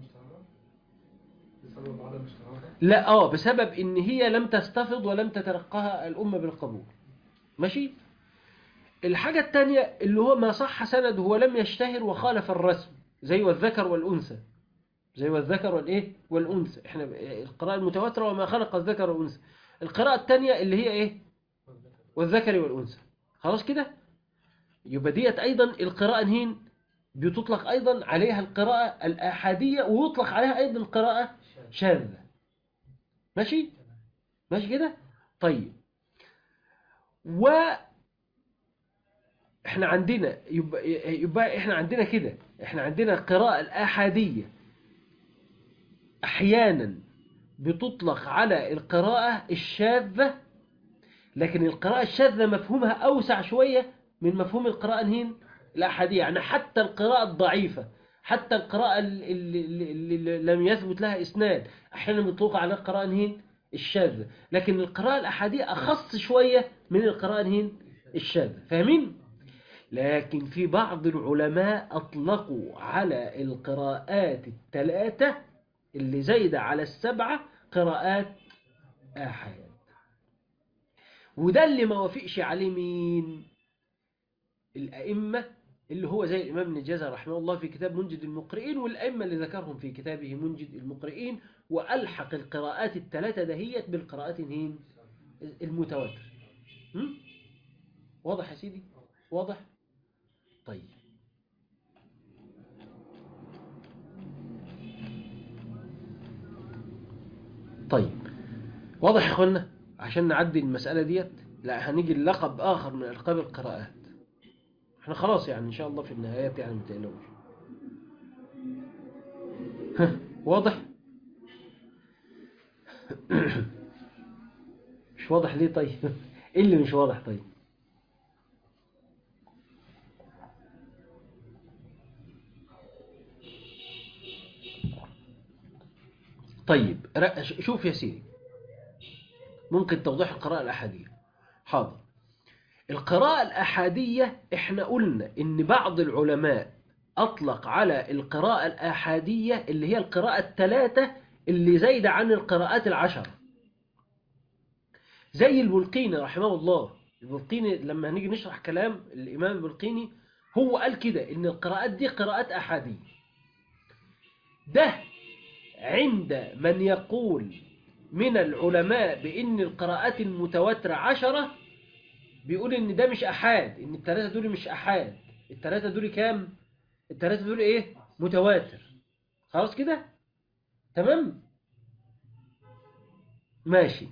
بسبب عدم اشتهارها لا اه بسبب ان هي لم تستفض ولم تتلقاها الأمة بالقبول ماشي الحاجة الثانية اللي هو ما صح سند هو لم يشتهر وخالف الرسم زي والذكر والأنثى زي والذكر والإيه والأنثى احنا القراءة المتواترة وما خلق الذكر والأنثى القراءة الثانية اللي هي إيه والذكر والأنثى خلاص كده يبقى ديت أيضا القراءة هين بتطلق أيضا عليها القراءة الآحادية ويطلق عليها أيضا القراءة شاذة ماشي ماشي كده طيب و احنا عندنا يبقى, يبقى احنا عندنا كده احنا عندنا القراءة الآحادية احيانا بتطلق على القراءة الشاذة لكن القراءة الشاذة مفهومها أوسع شوية من مفهوم القراءة الهين الأحادية يعني حتى القراءة الضعيفة حتى القراءة اللي, اللي, اللي لم يثبت لها إسناد أحيانا بتطلق على القراءة الهين الشاذة لكن القراءة الأحادية أخص شوية من القراءة الهين الشاذة فاهمين؟ لكن في بعض العلماء أطلقوا على القراءات الثلاثة اللي زايدة على السبعة قراءات آحاد وده اللي ما وافقش عليه مين الأئمة اللي هو زي الإمام ابن الجزر رحمه الله في كتاب منجد المقرئين والأئمة اللي ذكرهم في كتابه منجد المقرئين وألحق القراءات الثلاثة دهيت بالقراءات الهين المتواتر هم؟ واضح يا سيدي واضح طيب طيب واضح يا اخوانا عشان نعدي المسألة ديت لا هنيجي للقب آخر من ألقاب القراءات احنا خلاص يعني إن شاء الله في النهايات يعني متقلقوش واضح مش واضح ليه طيب ايه اللي مش واضح طيب طيب ر- ش- شوف يا سيدي ممكن توضيح القراءة الأحادية حاضر القراءة الأحادية احنا قلنا ان بعض العلماء أطلق على القراءة الأحادية اللي هي القراءة الثلاثة اللي زايدة عن القراءات العشر زي البلقيني رحمه الله البلقيني لما هنيجي نشرح كلام الإمام البلقيني هو قال كده ان القراءات دي قراءات أحادية ده عند من يقول من العلماء بأن القراءات المتواترة عشرة بيقول ان ده مش أحاد ان الثلاثة دول مش أحاد الثلاثة دول كام الثلاثة دول ايه متواتر خلاص كده تمام ماشي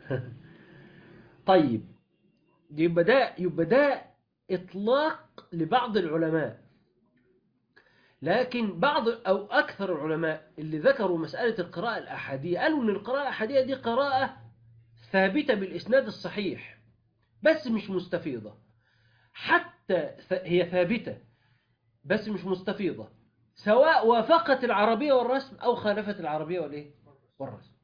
طيب يبقى ده يبقى ده إطلاق لبعض العلماء لكن بعض أو أكثر العلماء اللي ذكروا مسألة القراءة الأحادية قالوا أن القراءة الأحادية دي قراءة ثابتة بالإسناد الصحيح بس مش مستفيضة حتى ث- هي ثابتة بس مش مستفيضة سواء وافقت العربية والرسم أو خالفت العربية والإيه والرسم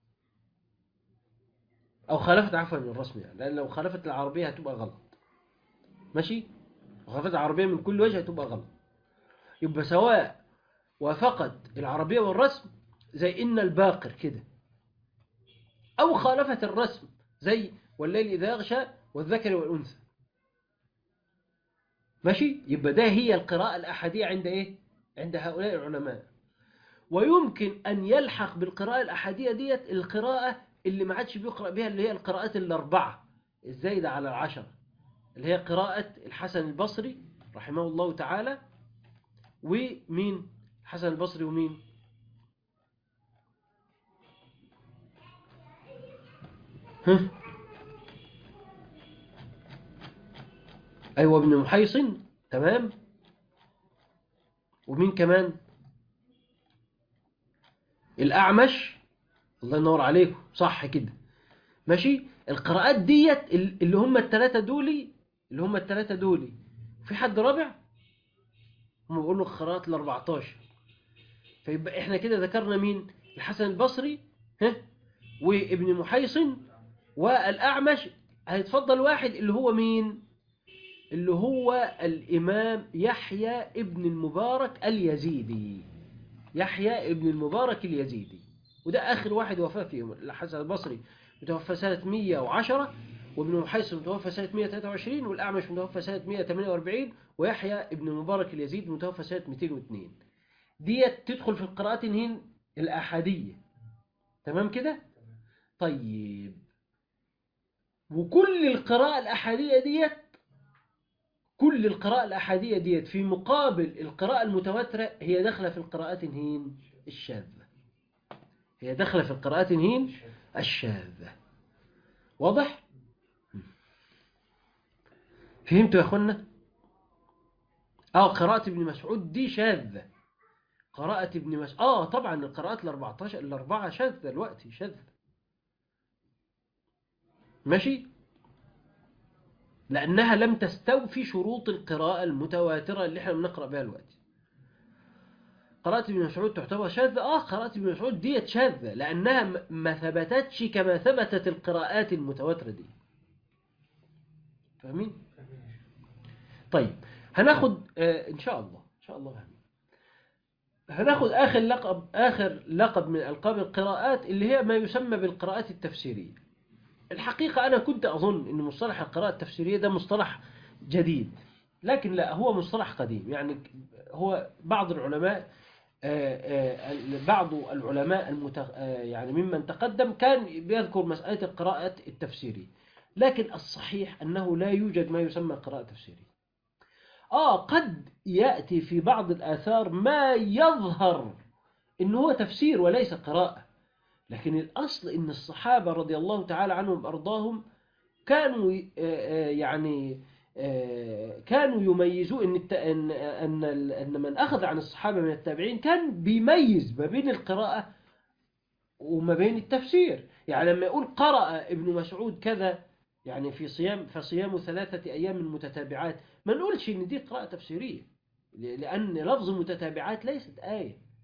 أو خالفت عفوا الرسم يعني لأن لو خالفت العربية هتبقى غلط ماشي وخالفت العربية من كل وجه هتبقى غلط يبقى سواء وافقت العربية والرسم زي إن الباقر كده أو خالفت الرسم زي والليل إذا يغشى والذكر والأنثى ماشي يبقى ده هي القراءة الأحادية عند إيه عند هؤلاء العلماء ويمكن أن يلحق بالقراءة الأحادية ديت القراءة اللي ما عادش بيقرأ بها اللي هي القراءات الأربعة الزايدة على العشرة اللي هي قراءة الحسن البصري رحمه الله تعالى ومين الحسن البصري ومين ها أيوة ابن محيصن تمام ومين كمان الأعمش الله ينور عليكم صح كده ماشي القراءات ديت اللي هم الثلاثة دولي اللي هم الثلاثة دولي في حد رابع هم بيقولوا القراءات ال 14 فيبقى احنا كده ذكرنا مين الحسن البصري ها وابن محيصن والأعمش هيتفضل واحد اللي هو مين اللي هو الإمام يحيى ابن المبارك اليزيدي يحيى ابن المبارك اليزيدي وده آخر واحد وفاة فيهم الحسن البصري متوفى سنة 110 وابن محيصن متوفى سنة 123 والأعمش متوفى سنة 148 ويحيى ابن المبارك اليزيد متوفى سنة 202 ديت تدخل في القراءات هين الأحادية تمام كده طيب وكل القراءة الأحادية ديت كل القراءة الأحادية ديت في مقابل القراءة المتواترة هي داخلة في القراءات هين الشاذة هي داخلة في القراءات هين الشاذة واضح؟ فهمتوا يا أخوانا؟ اه قراءة ابن مسعود دي شاذة قراءة ابن مسعود اه طبعا القراءات الأربعة الأربعة شاذة دلوقتي شاذة ماشي؟ لأنها لم تستوفي شروط القراءة المتواترة اللي احنا بنقرأ بها دلوقتي قراءة ابن مسعود تعتبر شاذة اه قراءة ابن مسعود ديت شاذة لأنها م- ما ثبتتش كما ثبتت القراءات المتواترة دي فاهمين؟ طيب هناخد آه إن شاء الله إن شاء الله فاهمين هناخد آخر لقب آخر لقب من ألقاب القراءات اللي هي ما يسمى بالقراءات التفسيرية الحقيقة أنا كنت أظن أن مصطلح القراءة التفسيرية ده مصطلح جديد لكن لا هو مصطلح قديم يعني هو بعض العلماء آه، آه، بعض العلماء المت... آه، يعني ممن تقدم كان بيذكر مسألة القراءة التفسيرية لكن الصحيح أنه لا يوجد ما يسمى قراءة تفسيرية آه قد يأتي في بعض الآثار ما يظهر إنه هو تفسير وليس قراءة لكن الأصل إن الصحابة رضي الله تعالى عنهم أرضاهم كانوا آه، آه، يعني آه، كانوا يميزوا إن الت- إن أن ال- أن من أخذ عن الصحابة من التابعين كان بيميز ما بين القراءة وما بين التفسير يعني لما يقول قرأ ابن مسعود كذا يعني في صيام فصيام ثلاثة أيام متتابعات ما نقولش إن دي قراءة تفسيرية ل- لأن لفظ متتابعات ليست آية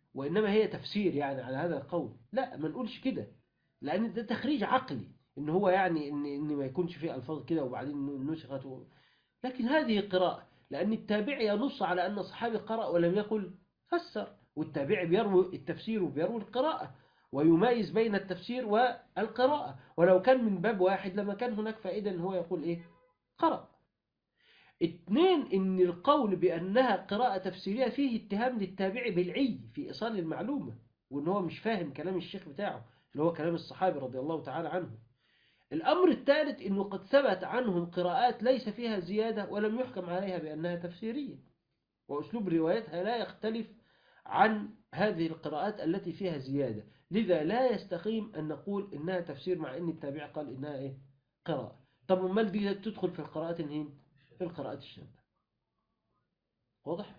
وإنما هي تفسير يعني على هذا القول لا ما نقولش كده لأن ده تخريج عقلي إن هو يعني إن, إن ما يكونش فيه ألفاظ كده وبعدين نسخت و... لكن هذه قراءة لأن التابع ينص على أن الصحابي قرأ ولم يقل فسر والتابع بيروي التفسير وبيروي القراءة ويميز بين التفسير والقراءة ولو كان من باب واحد لما كان هناك فائدة أن هو يقول إيه قرأ اثنين ان القول بانها قراءة تفسيرية فيه اتهام للتابع بالعي في ايصال المعلومة وان هو مش فاهم كلام الشيخ بتاعه اللي هو كلام الصحابي رضي الله تعالى عنه الامر الثالث انه قد ثبت عنهم قراءات ليس فيها زيادة ولم يحكم عليها بانها تفسيرية واسلوب روايتها لا يختلف عن هذه القراءات التي فيها زيادة لذا لا يستقيم ان نقول انها تفسير مع ان التابع قال انها ايه قراءة طب امال دي تدخل في القراءات الهين في القراءات الشاذة واضح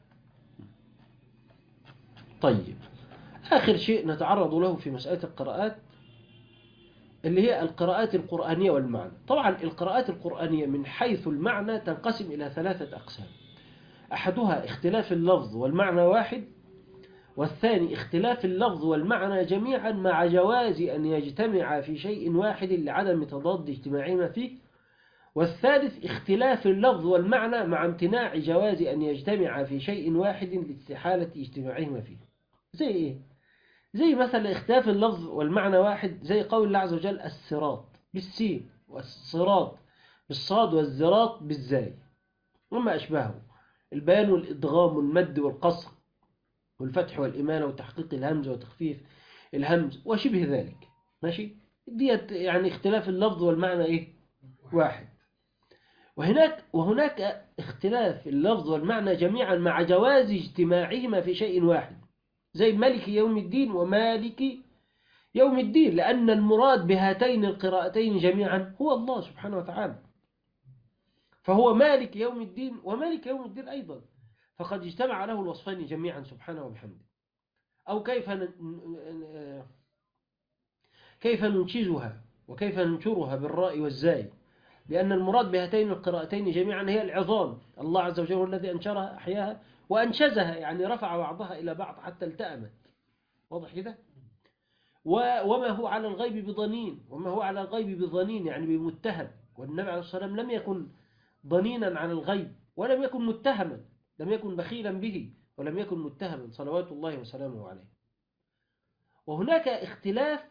طيب آخر شيء نتعرض له في مسألة القراءات اللي هي القراءات القرآنية والمعنى طبعا القراءات القرآنية من حيث المعنى تنقسم إلى ثلاثة أقسام أحدها اختلاف اللفظ والمعنى واحد والثاني اختلاف اللفظ والمعنى جميعا مع جواز أن يجتمع في شيء واحد لعدم تضاد اجتماعهما فيه والثالث اختلاف اللفظ والمعنى مع امتناع جواز أن يجتمع في شيء واحد لاستحالة اجتماعهما فيه زي إيه؟ زي مثلا اختلاف اللفظ والمعنى واحد زي قول الله عز وجل الصراط بالسين والصراط بالصاد والزراط بالزاي وما أشبهه البيان والإدغام والمد والقصر والفتح والإمانة وتحقيق الهمزة وتخفيف الهمز وشبه ذلك ماشي ديت يعني اختلاف اللفظ والمعنى إيه واحد وهناك وهناك اختلاف اللفظ والمعنى جميعا مع جواز اجتماعهما في شيء واحد زي ملك يوم الدين ومالك يوم الدين لأن المراد بهاتين القراءتين جميعا هو الله سبحانه وتعالى فهو مالك يوم الدين ومالك يوم الدين أيضا فقد اجتمع له الوصفين جميعا سبحانه وبحمده أو كيف كيف ننشزها وكيف ننشرها بالراء والزاي لأن المراد بهاتين القراءتين جميعا هي العظام الله عز وجل هو الذي أنشرها أحياها وأنشزها يعني رفع بعضها إلى بعض حتى التأمت واضح كده وما هو على الغيب بضنين وما هو على الغيب بضنين يعني بمتهم والنبي عليه الصلاة والسلام لم يكن ضنينا عن الغيب ولم يكن متهما لم يكن بخيلا به ولم يكن متهما صلوات الله وسلامه عليه وهناك اختلاف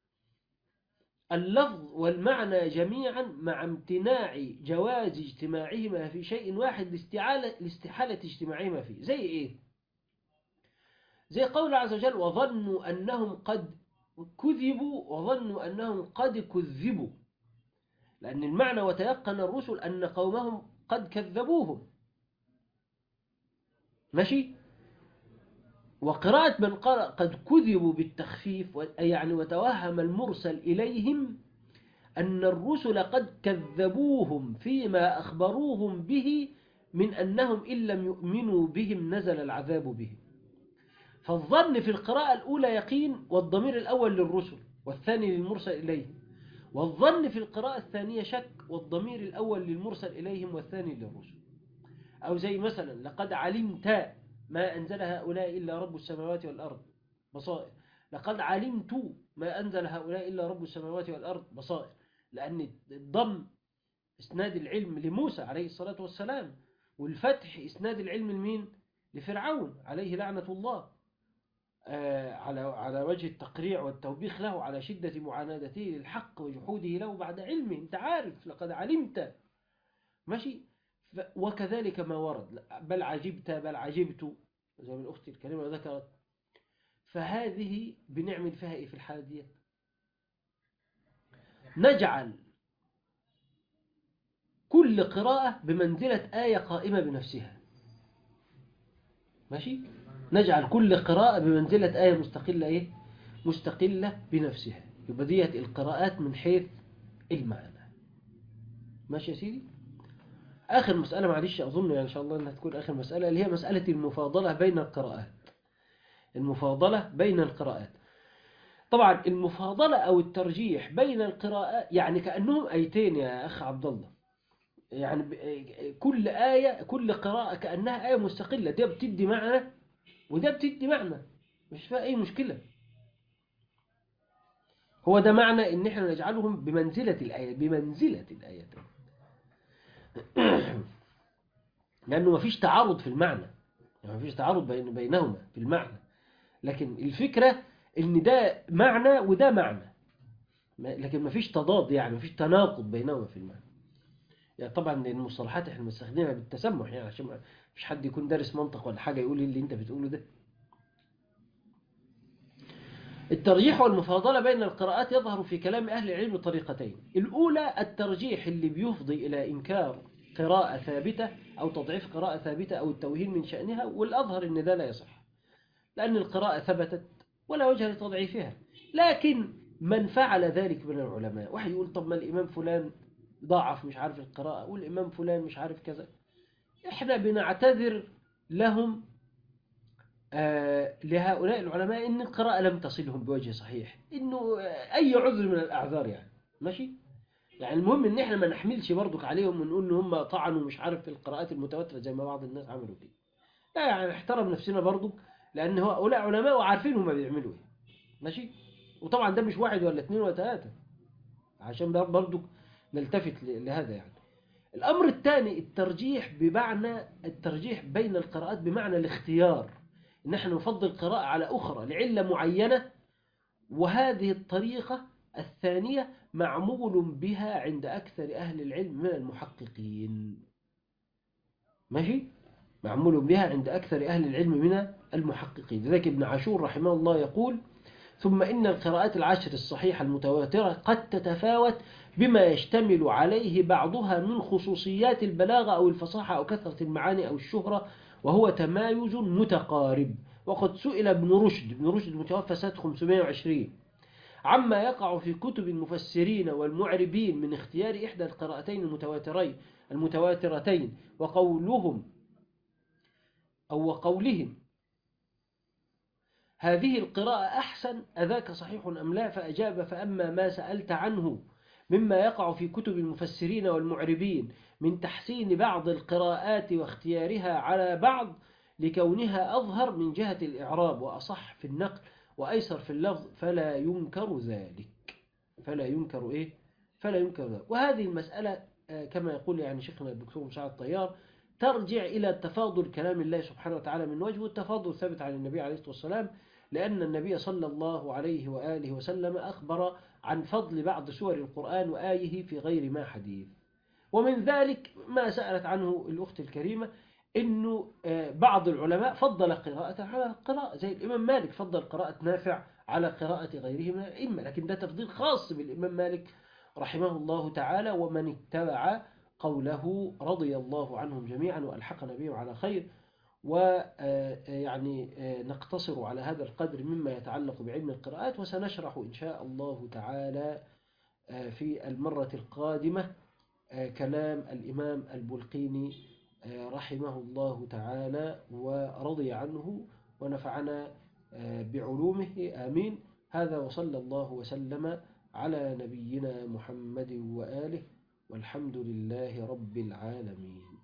اللفظ والمعنى جميعا مع امتناع جواز اجتماعهما في شيء واحد لاستحالة اجتماعهما فيه زي ايه زي قول عز وجل وظنوا أنهم قد كذبوا وظنوا أنهم قد كذبوا لأن المعنى وتيقن الرسل أن قومهم قد كذبوهم ماشي وقراءة من قرأ قد كذبوا بالتخفيف يعني وتوهم المرسل إليهم أن الرسل قد كذبوهم فيما أخبروهم به من أنهم إن لم يؤمنوا بهم نزل العذاب بهم فالظن في القراءة الأولى يقين والضمير الأول للرسل والثاني للمرسل إليهم والظن في القراءة الثانية شك والضمير الأول للمرسل إليهم والثاني للرسل أو زي مثلا لقد علمت ما أنزل هؤلاء إلا رب السماوات والأرض بصائر لقد علمت ما أنزل هؤلاء إلا رب السماوات والأرض بصائر لأن الضم إسناد العلم لموسى عليه الصلاة والسلام والفتح إسناد العلم لمين لفرعون عليه لعنة الله آه على على وجه التقريع والتوبيخ له على شدة معاندته للحق وجحوده له بعد علمه انت عارف لقد علمت ماشي وكذلك ما ورد بل عجبت بل عجبت زي ما الأخت الكريمة ذكرت فهذه بنعمل فيها إيه في الحالة دي نجعل كل قراءة بمنزلة آية قائمة بنفسها ماشي نجعل كل قراءة بمنزلة آية مستقلة إيه مستقلة بنفسها يبقى ديت القراءات من حيث المعنى ماشي يا سيدي آخر مسألة معلش أظن يعني إن شاء الله أنها تكون آخر مسألة اللي هي مسألة المفاضلة بين القراءات المفاضلة بين القراءات طبعا المفاضلة أو الترجيح بين القراءات يعني كأنهم آيتين يا أخ عبد الله يعني كل آية كل قراءة كأنها آية مستقلة ده بتدي معنى وده بتدي معنى مش فيها أي مشكلة هو ده معنى إن إحنا نجعلهم بمنزلة الآية بمنزلة الآيتين لأنه مفيش تعارض في المعنى يعني مفيش تعارض بين بينهما في المعنى لكن الفكرة إن ده معنى وده معنى ما- لكن مفيش تضاد يعني مفيش تناقض بينهما في المعنى يعني طبعا المصطلحات احنا بنستخدمها بالتسمح يعني عشان ما فيش حد يكون دارس منطق ولا حاجة يقول اللي انت بتقوله ده الترجيح والمفاضلة بين القراءات يظهر في كلام أهل العلم بطريقتين الأولى الترجيح اللي بيفضي إلى إنكار قراءة ثابتة أو تضعيف قراءة ثابتة أو التوهين من شأنها والأظهر أن ده لا يصح لأن القراءة ثبتت ولا وجه لتضعيفها لكن من فعل ذلك من العلماء واحد يقول طب ما الإمام فلان ضاعف مش عارف القراءة والإمام فلان مش عارف كذا إحنا بنعتذر لهم آه لهؤلاء العلماء إن القراءة لم تصلهم بوجه صحيح إنه آه، أي عذر من الأعذار يعني ماشي يعني المهم إن إحنا ما نحملش برضك عليهم ونقول إن هم طعنوا مش عارف في القراءات المتواترة زي ما بعض الناس عملوا كده لا يعني نحترم نفسنا برضك لأن هؤلاء علماء وعارفين هم بيعملوا إيه ماشي وطبعا ده مش واحد ولا اثنين ولا ثلاثة عشان برضك نلتفت ل- لهذا يعني الأمر الثاني الترجيح بمعنى الترجيح بين القراءات بمعنى الاختيار إن احنا نفضل قراءة على أخرى لعلة معينة وهذه الطريقة الثانية معمول بها عند أكثر أهل العلم من المحققين ماشي معمول بها عند أكثر أهل العلم من المحققين لذلك ابن عاشور رحمه الله يقول ثم إن القراءات العشر الصحيحة المتواترة قد تتفاوت بما يشتمل عليه بعضها من خصوصيات البلاغة أو الفصاحة أو كثرة المعاني أو الشهرة وهو تمايز متقارب وقد سئل ابن رشد ابن رشد متوفى سنة 520 عما يقع في كتب المفسرين والمعربين من اختيار إحدى القراءتين المتواترين المتواترتين وقولهم أو وقولهم هذه القراءة أحسن أذاك صحيح أم لا فأجاب فأما ما سألت عنه مما يقع في كتب المفسرين والمعربين من تحسين بعض القراءات واختيارها على بعض لكونها أظهر من جهة الإعراب وأصح في النقل وأيسر في اللفظ فلا ينكر ذلك فلا ينكر إيه؟ فلا ينكر ذلك وهذه المسألة آه، كما يقول يعني شيخنا الدكتور مساعد الطيار ترجع إلى تفاضل كلام الله سبحانه وتعالى من وجه والتفاضل ثابت عن النبي عليه الصلاة والسلام لأن النبي صلى الله عليه وآله وسلم أخبر عن فضل بعض سور القرآن وآيه في غير ما حديث ومن ذلك ما سألت عنه الأخت الكريمة إنه آه، بعض العلماء فضل قراءة على قراءة زي الإمام مالك فضل قراءة نافع على قراءة غيره من الأئمة لكن ده تفضيل خاص بالإمام مالك رحمه الله تعالى ومن اتبع قوله رضي الله عنهم جميعا وألحقنا بهم على خير ويعني نقتصر على هذا القدر مما يتعلق بعلم القراءات وسنشرح إن شاء الله تعالى آه، في المرة القادمة آه، كلام الإمام البلقيني آه، رحمه الله تعالى ورضي عنه ونفعنا آه، بعلومه آمين هذا وصلى الله وسلم على نبينا محمد وآله والحمد لله رب العالمين